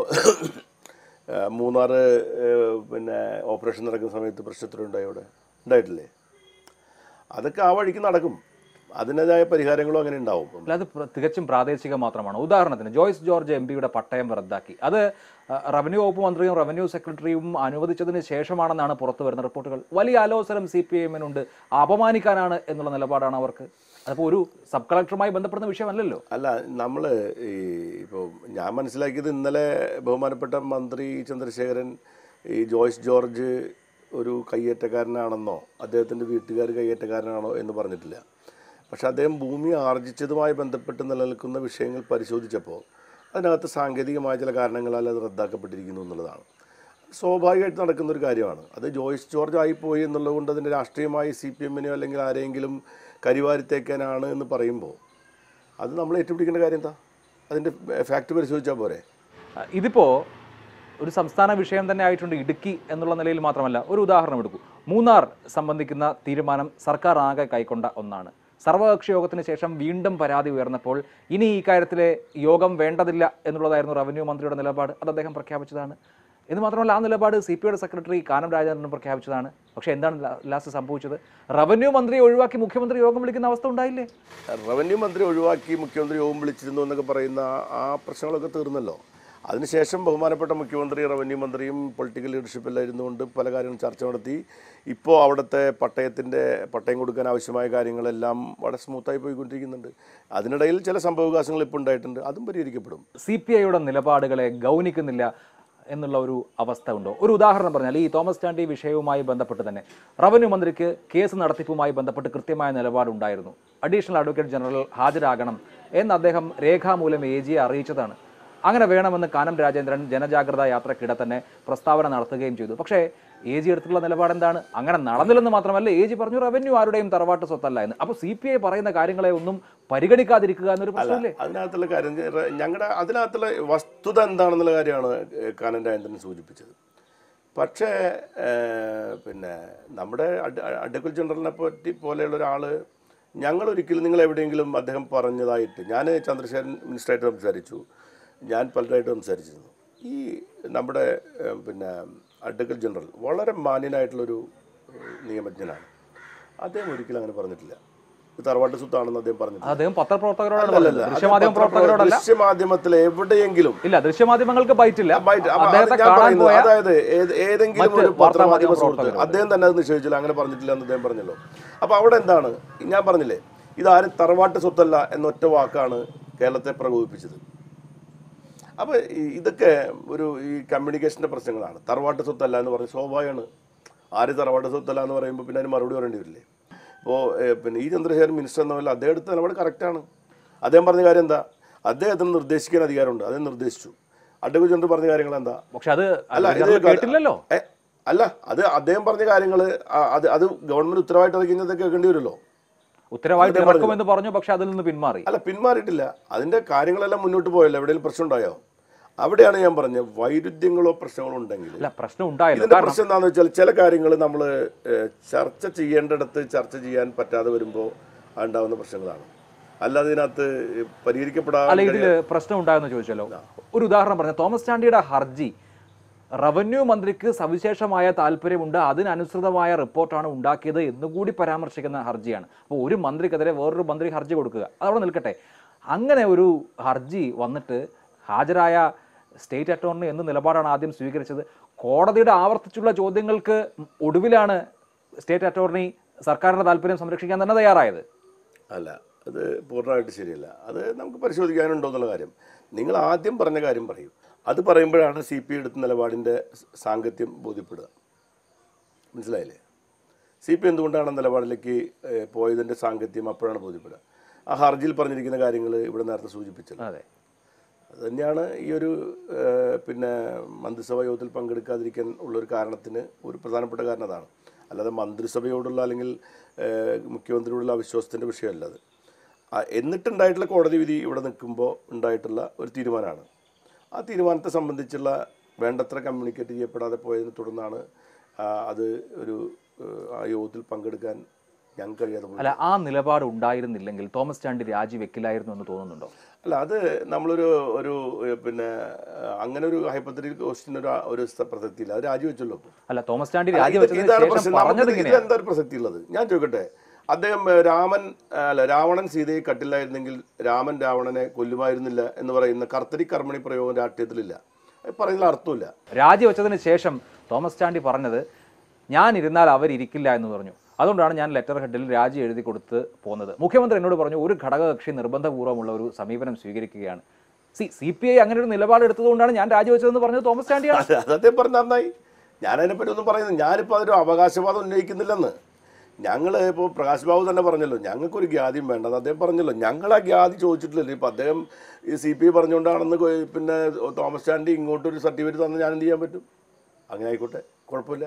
മൂന്നാർ ഏഹ്, പിന്നെ ഓപ്പറേഷൻ നടക്കുന്ന സമയത്ത് പ്രശ്നത്തിൽ ഉണ്ടായി അവിടെ ഉണ്ടായിട്ടില്ലേ അതൊക്കെ ആ വഴിക്ക് നടക്കും അതിൻ്റെതായ പരിഹാരങ്ങളും അങ്ങനെ ഉണ്ടാവും അല്ല അത് പ്ര- തികച്ചും പ്രാദേശിക മാത്രമാണ് ഉദാഹരണത്തിന് ജോയ്സ് ജോർജ് എം പിയുടെ പട്ടയം റദ്ദാക്കി അത് ആ, റവന്യൂ വകുപ്പ് മന്ത്രിയും റവന്യൂ സെക്രട്ടറിയും അനുവദിച്ചതിന് ശേഷമാണെന്നാണ് പുറത്തു വരുന്ന റിപ്പോർട്ടുകൾ വലിയ ആലോചനം സി പി എമ്മിനുണ്ട് അപമാനിക്കാനാണ് എന്നുള്ള നിലപാടാണ് അവർക്ക് അതിപ്പോൾ ഒരു സബ് കളക്ടറുമായി ബന്ധപ്പെടുന്ന വിഷയമല്ലല്ലോ അല്ല നമ്മൾ ഈ ഇപ്പോൾ ഞാൻ മനസ്സിലാക്കിയത് ഇന്നലെ ബഹുമാനപ്പെട്ട മന്ത്രി ചന്ദ്രശേഖരൻ ഈ ജോയ്സ് ജോർജ് ഒരു കയ്യേറ്റക്കാരനാണെന്നോ അദ്ദേഹത്തിൻ്റെ വീട്ടുകാർ കയ്യേറ്റക്കാരനാണോ എന്ന് പറഞ്ഞിട്ടില്ല പക്ഷെ അദ്ദേഹം ഭൂമി ആർജിച്ചതുമായി ബന്ധപ്പെട്ട് നിലനിൽക്കുന്ന വിഷയങ്ങൾ പരിശോധിച്ചപ്പോൾ അതിനകത്ത് സാങ്കേതികമായ ചില കാരണങ്ങളാൽ അത് റദ്ദാക്കപ്പെട്ടിരിക്കുന്നു എന്നുള്ളതാണ് സ്വാഭാവികമായിട്ട് നടക്കുന്ന ഒരു കാര്യമാണ് അത് ജോയ്സ് ജോർജ് ആയിപ്പോയി എന്നുള്ളത് കൊണ്ട് അതിൻ്റെ രാഷ്ട്രീയമായി സി പി എമ്മിനെയോ അല്ലെങ്കിൽ ആരെങ്കിലും കരിവാരിത്തേക്കാനാണ് എന്ന് പറയുമ്പോൾ അത് നമ്മൾ ഏറ്റുപിടിക്കേണ്ട കാര്യം എന്താ അതിൻ്റെ ഫാക്ട് പരിശോധിച്ചാൽ പോരെ ആ, ഇതിപ്പോ ഒരു സംസ്ഥാന വിഷയം തന്നെ ആയിട്ടുണ്ട് ഇടുക്കി എന്നുള്ള നിലയിൽ മാത്രമല്ല ഒരു ഉദാഹരണം എടുക്കൂ മൂന്നാർ സംബന്ധിക്കുന്ന തീരുമാനം സർക്കാർ ആകെ കൈക്കൊണ്ട ഒന്നാണ് സർവകക്ഷി യോഗത്തിന് ശേഷം വീണ്ടും പരാതി ഉയർന്നപ്പോൾ ഇനി ഈ കാര്യത്തിലെ യോഗം വേണ്ടതില്ല എന്നുള്ളതായിരുന്നു റവന്യൂ മന്ത്രിയുടെ നിലപാട് അത് അദ്ദേഹം പ്രഖ്യാപിച്ചതാണ് എന്ന് മാത്രമല്ല ആ നിലപാട് സി പി ഐയുടെ സെക്രട്ടറി കാനം രാജേന്ദ്രൻ പ്രഖ്യാപിച്ചതാണ് പക്ഷേ എന്താണ് ലാ- ലാസ്റ്റ് സംഭവിച്ചത് റവന്യൂ മന്ത്രിയെ ഒഴിവാക്കി മുഖ്യമന്ത്രി യോഗം വിളിക്കുന്ന അവസ്ഥ ഉണ്ടായില്ലേ റവന്യൂ മന്ത്രി ഒഴിവാക്കി മുഖ്യമന്ത്രി യോഗം വിളിച്ചിരുന്നു എന്നൊക്കെ പറയുന്ന ആ പ്രശ്നങ്ങളൊക്കെ തീർന്നല്ലോ അതിനുശേഷം ബഹുമാനപ്പെട്ട മുഖ്യമന്ത്രി റവന്യൂ മന്ത്രിയും പൊളിറ്റിക്കൽ ലീഡർഷിപ്പെല്ലാം ഇരുന്നുകൊണ്ട് പല കാര്യങ്ങളും ചർച്ച നടത്തി ഇപ്പോൾ അവിടുത്തെ പട്ടയത്തിൻ്റെ പട്ടയം കൊടുക്കാൻ ആവശ്യമായ കാര്യങ്ങളെല്ലാം വളരെ സ്മൂത്തായി പോയിക്കൊണ്ടിരിക്കുന്നുണ്ട് അതിനിടയിൽ ചില സംഭവവികാസങ്ങൾ ഇപ്പോൾ ഉണ്ടായിട്ടുണ്ട് അതും പരിഹരിക്കപ്പെടും സി പി ഐയുടെ നിലപാടുകളെ ഗൗനിക്കുന്നില്ല എന്നുള്ള ഒരു അവസ്ഥ ഉണ്ടോ ഒരു ഉദാഹരണം പറഞ്ഞാൽ ഈ തോമസ് ചാണ്ടി വിഷയവുമായി ബന്ധപ്പെട്ട് തന്നെ റവന്യൂ മന്ത്രിക്ക് കേസ് നടത്തിപ്പുമായി ബന്ധപ്പെട്ട് കൃത്യമായ നിലപാടുണ്ടായിരുന്നു അഡീഷണൽ അഡ്വക്കേറ്റ് ജനറൽ ഹാജരാകണം എന്ന് അദ്ദേഹം രേഖാമൂലം എ ജിയെ അറിയിച്ചതാണ് അങ്ങനെ വേണമെന്ന് കാനം രാജേന്ദ്രൻ ജനജാഗ്രതാ യാത്രക്കിടെ തന്നെ പ്രസ്താവന നടത്തുകയും ചെയ്തു പക്ഷേ എ ജി എടുത്തിട്ടുള്ള നിലപാട് എന്താണ് അങ്ങനെ നടന്നില്ലെന്ന് മാത്രമല്ല എ ജി പറഞ്ഞു റവന്യൂ ആരുടെയും തറവാട്ട് സ്വത്തല്ല എന്ന് അപ്പോൾ സി പി ഐ പറയുന്ന കാര്യങ്ങളെ ഒന്നും പരിഗണിക്കാതിരിക്കുക എന്നൊരു പ്രശ്നമില്ലേ അതിനകത്തുള്ള കാര്യം ഞങ്ങളുടെ അതിനകത്തുള്ള വസ്തുത എന്താണെന്നുള്ള കാര്യമാണ് കാനൻ രാജേന്ദ്രൻ സൂചിപ്പിച്ചത് പക്ഷേ ഏഹ്, പിന്നെ നമ്മുടെ അഡ്- അഡ്വക്കേറ്റ് ജനറലിനെ പറ്റി പോലെയുള്ള ഒരാൾ ഞങ്ങൾ ഒരിക്കലും നിങ്ങൾ എവിടെയെങ്കിലും അദ്ദേഹം പറഞ്ഞതായിട്ട് ഞാൻ ചന്ദ്രശേഖരൻ മിനിസ്റ്ററായിട്ട് സംസാരിച്ചു ഞാൻ പലരായിട്ട് സംസാരിച്ചിരുന്നു ഈ നമ്മുടെ ഏഹ്, പിന്നെ അഡ്വക്കേറ്റ് ജനറൽ വളരെ മാന്യനായിട്ടുള്ളൊരു ഏഹ്, നിയമജ്ഞനാണ് അദ്ദേഹം ഒരിക്കലും അങ്ങനെ പറഞ്ഞിട്ടില്ല ഇത് തറവാട്ട് സ്വത്താണെന്ന് അദ്ദേഹം പറഞ്ഞിട്ടില്ല അദ്ദേഹം പത്രപ്രവർത്തകരോടാണ് അല്ലല്ല, പറഞ്ഞത് അത് ദൃശ്യമാധ്യമ പത്രപ്രവർത്തകർ- പ്രവർത്തകരോടല്ല ദൃശ്യമാധ്യമത്തിൽ എവിടെയെങ്കിലും ഇല്ല ദൃശ്യമാധ്യമങ്ങൾക്ക് ബൈറ്റില്ല ബൈറ്റ് അപ്പൊ അത് അദ്ദേഹത്തെ ഞാൻ കാണാൻ പറയുന്നത് പോയ അതായത് ഏത് ഏതെങ്കിലും മറ്റ് ഒരു പത്രമാധ്യമ വാർത്താമാധ്യമ സുഹൃത്ത് പ്രവർത്തകരോട്. അദ്ദേഹം തന്നെ അത് നിഷേധിച്ചില്ല അങ്ങനെ പറഞ്ഞിട്ടില്ല എന്ന് അദ്ദേഹം പറഞ്ഞല്ലോ അപ്പൊ അവിടെ എന്താണ് ഞാൻ പറഞ്ഞില്ലേ ഇതാരും തറവാട്ട് സ്വത്തല്ല എന്നൊറ്റ വാക്കാണ് കേരളത്തെ പ്രകോപിപ്പിച്ചത് അപ്പൊ ഈ- ഇതൊക്കെ ഒരു ഈ കമ്മ്യൂണിക്കേഷന്റെ പ്രശ്നങ്ങളാണ് തറവാട്ട് സ്വത്തല്ല എന്ന് പറഞ്ഞ് സ്വാഭാവികമാണ് ആര് തറവാട്ട് സ്വത്തല്ല എന്ന് പറയുമ്പോൾ പിന്നെ അതിന് മറുപടി പറയേണ്ടി വരില്ലേ ഇപ്പോൾ പിന്നെ ഈ ചന്ദ്രശേഖരൻ മിനിസ്റ്റർ എന്ന പോലെ അദ്ദേഹം എടുത്ത നിലപാട് കറക്റ്റാണ് അദ്ദേഹം പറഞ്ഞ കാര്യം എന്താ അദ്ദേഹത്തിന് നിർദ്ദേശിക്കാൻ അധികാരമുണ്ട് അദ്ദേഹം നിർദ്ദേശിച്ചു അഡ്വക്കേറ്റ് ജനറൽ പറഞ്ഞ കാര്യങ്ങൾ എന്താ പക്ഷെ അത് അല്ല ഇത് ജനറൽ കേട്ടില്ലല്ലോ ഏ, അല്ല അത് അദ്ദേഹം പറഞ്ഞ കാര്യങ്ങൾ അത് അത് ഗവൺമെന്റ് ഉത്തരവായിട്ട് ഇറക്കുന്നത് കേൾക്കേണ്ടി വരുമല്ലോ ഉത്തരവാദിത്തം ഇറക്കുമെന്ന് പറഞ്ഞു പക്ഷെ അതിൽ നിന്ന് പിന്മാറി അല്ല പിന്മാറിയിട്ടില്ല അതിന്റെ കാര്യങ്ങളെല്ലാം മുന്നോട്ട് പോയല്ലോ എവിടെയെങ്കിലും പ്രശ്നം ഉണ്ടായോ അവിടെയാണ് ഞാൻ പറഞ്ഞത് വൈരുദ്ധ്യങ്ങളോ പ്രശ്നങ്ങളോ ഉണ്ടെങ്കിൽ അല്ല പ്രശ്നം ഉണ്ടായല്ലോ ഇതിന്റെ കാരണം പ്രശ്നം എന്താണെന്ന് വെച്ചാൽ ചില കാര്യങ്ങൾ നമ്മൾ ചർച്ച ചെയ്യേണ്ടിടത്ത് ചർച്ച ചെയ്യാൻ പറ്റാതെ വരുമ്പോൾ ഉണ്ടാവുന്ന പ്രശ്നങ്ങളാണ് അല്ലാതെ ഇതിനകത്ത് പരിഹരിക്കപ്പെടാൻ അല്ല ഇതിൽ പ്രശ്നം ഉണ്ടായെന്ന് ചോദിച്ചല്ലോ ഒരു ഉദാഹരണം പറഞ്ഞ തോമസ് ചാണ്ടിയുടെ ഹർജി റവന്യൂ മന്ത്രിക്ക് സവിശേഷമായ താല്പര്യമുണ്ട് അതിനനുസൃതമായ റിപ്പോർട്ടാണ് ഉണ്ടാക്കിയത് എന്നുകൂടി പരാമർശിക്കുന്ന ഹർജിയാണ് അപ്പോൾ ഒരു മന്ത്രിക്കെതിരെ വേറൊരു മന്ത്രി ഹർജി കൊടുക്കുക അതവിടെ നിൽക്കട്ടെ അങ്ങനെ ഒരു ഹർജി വന്നിട്ട് ഹാജരായ സ്റ്റേറ്റ് അറ്റോർണി എന്ന നിലപാടാണ് ആദ്യം സ്വീകരിച്ചത് കോടതിയുടെ ആവർത്തിച്ചുള്ള ചോദ്യങ്ങൾക്ക് ഒടുവിലാണ് സ്റ്റേറ്റ് അറ്റോർണി സർക്കാരിന്റെ താല്പര്യം സംരക്ഷിക്കാൻ തന്നെ തയ്യാറായത് അല്ല അത് പൂർണ്ണമായിട്ട് ശരിയല്ല അത് നമുക്ക് പരിശോധിക്കാനുണ്ടോ എന്നുള്ള കാര്യം നിങ്ങൾ ആദ്യം പറഞ്ഞ കാര്യം പറയും അത് പറയുമ്പോഴാണ് സി പി എടുത്ത നിലപാടിൻ്റെ സാങ്കത്യം ബോധ്യപ്പെടുക മനസ്സിലായില്ലേ സി പി എന്തുകൊണ്ടാണ് ആ നിലപാടിലേക്ക് ഏഹ്, പോയതിൻ്റെ സാങ്കത്യം അപ്പോഴാണ് ബോധ്യപ്പെടുക ആ ഹർജിയിൽ പറഞ്ഞിരിക്കുന്ന കാര്യങ്ങൾ ഇവിടെ നേരത്തെ സൂചിപ്പിച്ചത് അതെ അത് തന്നെയാണ് ഈ ഒരു ഏഹ്, പിന്നെ മന്ത്രിസഭാ യോഗത്തിൽ പങ്കെടുക്കാതിരിക്കാൻ ഉള്ളൊരു കാരണത്തിന് ഒരു പ്രധാനപ്പെട്ട കാരണം അതാണ് അല്ലാതെ മന്ത്രിസഭയോടുള്ള അല്ലെങ്കിൽ ഏഹ്, മുഖ്യമന്ത്രിയോടുള്ള അവിശ്വാസത്തിൻ്റെ വിഷയമല്ല അത് ആ, എന്നിട്ടുണ്ടായിട്ടുള്ള കോടതി വിധി ഇവിടെ നിൽക്കുമ്പോൾ ഉണ്ടായിട്ടുള്ള ഒരു തീരുമാനമാണ് ആ തീരുമാനത്തെ സംബന്ധിച്ചുള്ള വേണ്ടത്ര കമ്മ്യൂണിക്കേറ്റ് ചെയ്യപ്പെടാതെ പോയതിനെ തുടർന്നാണ് ആ, അത് ഒരു ഏഹ്, ആ യോഗത്തിൽ പങ്കെടുക്കാൻ ഞങ്ങൾക്ക് കഴിയാതെ പോയത് അല്ല ആ നിലപാട് ഉണ്ടായിരുന്നില്ലെങ്കിൽ തോമസ് ചാണ്ടി രാജിവെക്കില്ലായിരുന്നു എന്ന് തോന്നുന്നുണ്ടോ അല്ല അത് നമ്മളൊരു ഒരു ഏഹ്, പിന്നെ ഏഹ്, അങ്ങനെ ഒരു ഹൈപ്പത്തറ്റിക് ക്വസ്റ്റ്യൻ ഒരു ഒരു സ- പ്രസക്തിയില്ല അത് രാജിവെച്ചല്ലോ ഇപ്പോൾ അല്ല തോമസ് ചാണ്ടി അല്ല, ഇത് രാജിവെച്ചതിന് ഇതാണ് ശേഷം പ്രശ്നം. പറഞ്ഞത് നമുക്ക് ഇങ്ങനെയാണ് ഇതിലെന്താ ഒരു പ്രസക്തി ഉള്ളത് ഞാൻ ചോദിക്കട്ടെ അദ്ദേഹം ഏഹ്, രാമൻ ഏഹ്, അല്ല രാവണൻ സീതയെ കട്ടില്ലായിരുന്നെങ്കിൽ രാമൻ രാവണനെ കൊല്ലുമായിരുന്നില്ല എന്ന് പറയുന്ന കർത്തരി കർമ്മണി പ്രയോഗം രാഷ്ട്രീയത്തിലില്ല അത് പറയുന്നതിൽ അർത്ഥമില്ല രാജിവെച്ചതിന് ശേഷം തോമസ് ചാണ്ടി പറഞ്ഞത് ഞാൻ ഇരുന്നാൽ അവരിരിക്കില്ല എന്ന് പറഞ്ഞു അതുകൊണ്ടാണ് ഞാൻ ലെറ്റർ ഹെഡിൽ രാജി എഴുതി കൊടുത്ത് പോകുന്നത് മുഖ്യമന്ത്രി എന്നോട് പറഞ്ഞു ഒരു ഘടകകക്ഷി നിർബന്ധപൂർവ്വമുള്ള ഒരു സമീപനം സ്വീകരിക്കുകയാണ് സി സി പി ഐ അങ്ങനെ ഒരു നിലപാട് എടുത്തതുകൊണ്ടാണ് ഞാൻ രാജിവെച്ചതെന്ന് പറഞ്ഞത് തോമസ് ചാണ്ടിയാണ് അത് അത് അദ്ദേഹം പറഞ്ഞ നന്നായി ഞാൻ അതിനെപ്പറ്റി ഒന്നും പറയുന്നത് ഞാനിപ്പോൾ അതൊരു അവകാശവാദം ഉന്നയിക്കുന്നില്ലെന്ന് ഞങ്ങൾ ഇപ്പോൾ പ്രകാശ് ബാബു തന്നെ പറഞ്ഞല്ലോ ഞങ്ങൾക്കൊരു ഗ്യാതിയും വേണ്ടത് അദ്ദേഹം പറഞ്ഞല്ലോ ഞങ്ങൾ ആ ഗ്യാതി ചോദിച്ചിട്ടില്ലല്ലോ ഇപ്പം അദ്ദേഹം ഈ സി പി ഐ പറഞ്ഞുകൊണ്ടാണെന്ന് കൊ- പിന്നെ തോമസ് ചാണ്ടി ഇങ്ങോട്ടൊരു സർട്ടിഫിക്കറ്റ് തന്ന് ഞാൻ എന്ത് ചെയ്യാൻ പറ്റും അങ്ങനെ ആയിക്കോട്ടെ കുഴപ്പമില്ല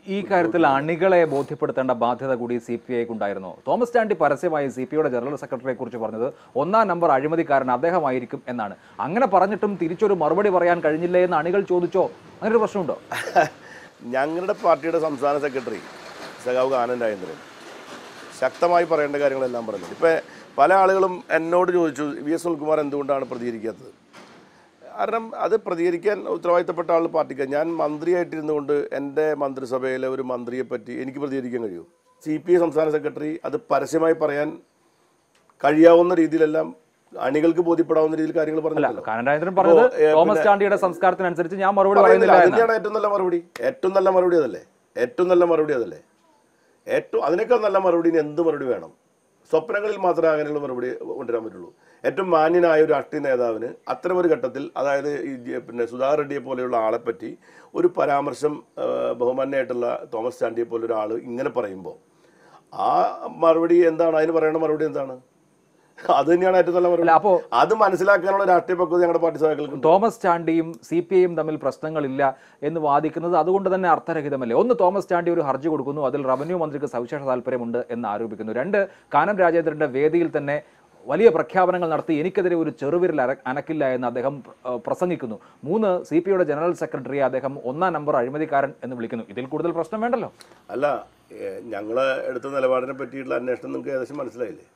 ഈ കാര്യത്തിൽ അണികളെ ബോധ്യപ്പെടുത്തേണ്ട ബാധ്യത കൂടി സി പി ഐക്ക് ഉണ്ടായിരുന്നു തോമസ് ചാണ്ടി പരസ്യമായി സി പി ഐയുടെ ജനറൽ സെക്രട്ടറിയെ കുറിച്ച് പറഞ്ഞത് ഒന്നാം നമ്പർ അഴിമതിക്കാരൻ അദ്ദേഹമായിരിക്കും എന്നാണ് അങ്ങനെ പറഞ്ഞിട്ടും തിരിച്ചൊരു മറുപടി പറയാൻ കഴിഞ്ഞില്ലേ എന്ന് അണികൾ ചോദിച്ചോ അങ്ങനെ ഒരു പ്രശ്നമുണ്ടോ ഞങ്ങളുടെ പാർട്ടിയുടെ സംസ്ഥാന സെക്രട്ടറി സഖാവ് കാനൻ രാജേന്ദ്രൻ ശക്തമായി പറയേണ്ട കാര്യങ്ങളെല്ലാം പറഞ്ഞു ഇപ്പം പല ആളുകളും എന്നോട് ചോദിച്ചു വി എസ് സുനിൽകുമാർ എന്തുകൊണ്ടാണ് പ്രതികരിക്കാത്തത് കാരണം അത് പ്രതികരിക്കാൻ ഉത്തരവാദിത്തപ്പെട്ട ആൾ പാർട്ടിക്ക് ഞാൻ മന്ത്രിയായിട്ടിരുന്നുകൊണ്ട് എൻ്റെ മന്ത്രിസഭയിലെ ഒരു മന്ത്രിയെ പറ്റി എനിക്ക് പ്രതികരിക്കാൻ കഴിയും സി പി ഐ സംസ്ഥാന സെക്രട്ടറി അത് പരസ്യമായി പറയാൻ കഴിയാവുന്ന രീതിയിലെല്ലാം അണികൾക്ക് ബോധ്യപ്പെടാവുന്ന രീതിയിൽ കാര്യങ്ങൾ പറഞ്ഞല്ലോ കാനരാജേന്ദ്രൻ പറഞ്ഞത് ഇപ്പോ, ഏ, തോമസ് ചാണ്ടിയുടെ സംസ്കാരത്തിനനുസരിച്ച് ഞാൻ മറുപടി പറയുന്നില്ല പറയുന്നില്ല എന്നാണ് അതിന്റെയാണ് ഏറ്റവും നല്ല മറുപടി ഏറ്റവും നല്ല മറുപടി അതല്ലേ ഏറ്റവും നല്ല മറുപടി അതല്ലേ ഏറ്റവും അതിനേക്കാൾ നല്ല മറുപടി ഇനി എന്ത് മറുപടി വേണം സ്വപ്നങ്ങളിൽ മാത്രമേ അങ്ങനെയുള്ള മറുപടി കൊണ്ടുവരാൻ പറ്റുള്ളൂ ഏറ്റവും മാന്യനായ ഒരു രാഷ്ട്രീയ നേതാവിന് അത്തരമൊരു ഘട്ടത്തിൽ അതായത് ഈ ജെ- പിന്നെ സുധാകർ റെഡ്ഡിയെ പോലെയുള്ള ആളെ പറ്റി ഒരു പരാമർശം ആ, ബഹുമാന്യമായിട്ടുള്ള തോമസ് ചാണ്ടിയെ പോലെ ഒരാൾ ഇങ്ങനെ പറയുമ്പോൾ ആ മറുപടി എന്താണ് അതിന് പറയേണ്ട മറുപടി എന്താണ് അത് തന്നെയാണ് ഏറ്റവും നല്ല മറുപടി അല്ല അപ്പോ അത് മനസ്സിലാക്കാനുള്ള രാഷ്ട്രീയ പക്വത ഞങ്ങളുടെ പാർട്ടി സഹാക്കൾക്ക് തോമസ് ചാണ്ടിയും സി പി ഐയും തമ്മിൽ പ്രശ്നങ്ങളില്ല എന്ന് വാദിക്കുന്നത് അതുകൊണ്ട് തന്നെ അർത്ഥരഹിതമല്ലേ ഒന്ന് തോമസ് ചാണ്ടി ഒരു ഹർജി കൊടുക്കുന്നു അതിൽ റവന്യൂ മന്ത്രിക്ക് സവിശേഷ താല്പര്യമുണ്ട് എന്ന് ആരോപിക്കുന്നു രണ്ട് കാനം രാജേന്ദ്രന്റെ വേദിയിൽ തന്നെ വലിയ പ്രഖ്യാപനങ്ങൾ നടത്തി എനിക്കെതിരെ ഒരു ചെറുവിരൽ അര അനക്കില്ല എന്ന് അദ്ദേഹം ഏഹ്, പ്രസംഗിക്കുന്നു മൂന്ന് സി പി ഐയുടെ ജനറൽ സെക്രട്ടറിയെ അദ്ദേഹം ഒന്നാം നമ്പർ അഴിമതിക്കാരൻ എന്ന് വിളിക്കുന്നു ഇതിൽ കൂടുതൽ പ്രശ്നം വേണ്ടല്ലോ അല്ല ഏഹ് ഞങ്ങള് എടുത്ത നിലപാടിനെ പറ്റിയിട്ടുള്ള അന്വേഷണം നിങ്ങൾക്ക് ഏകദേശം മനസ്സിലായില്ലേ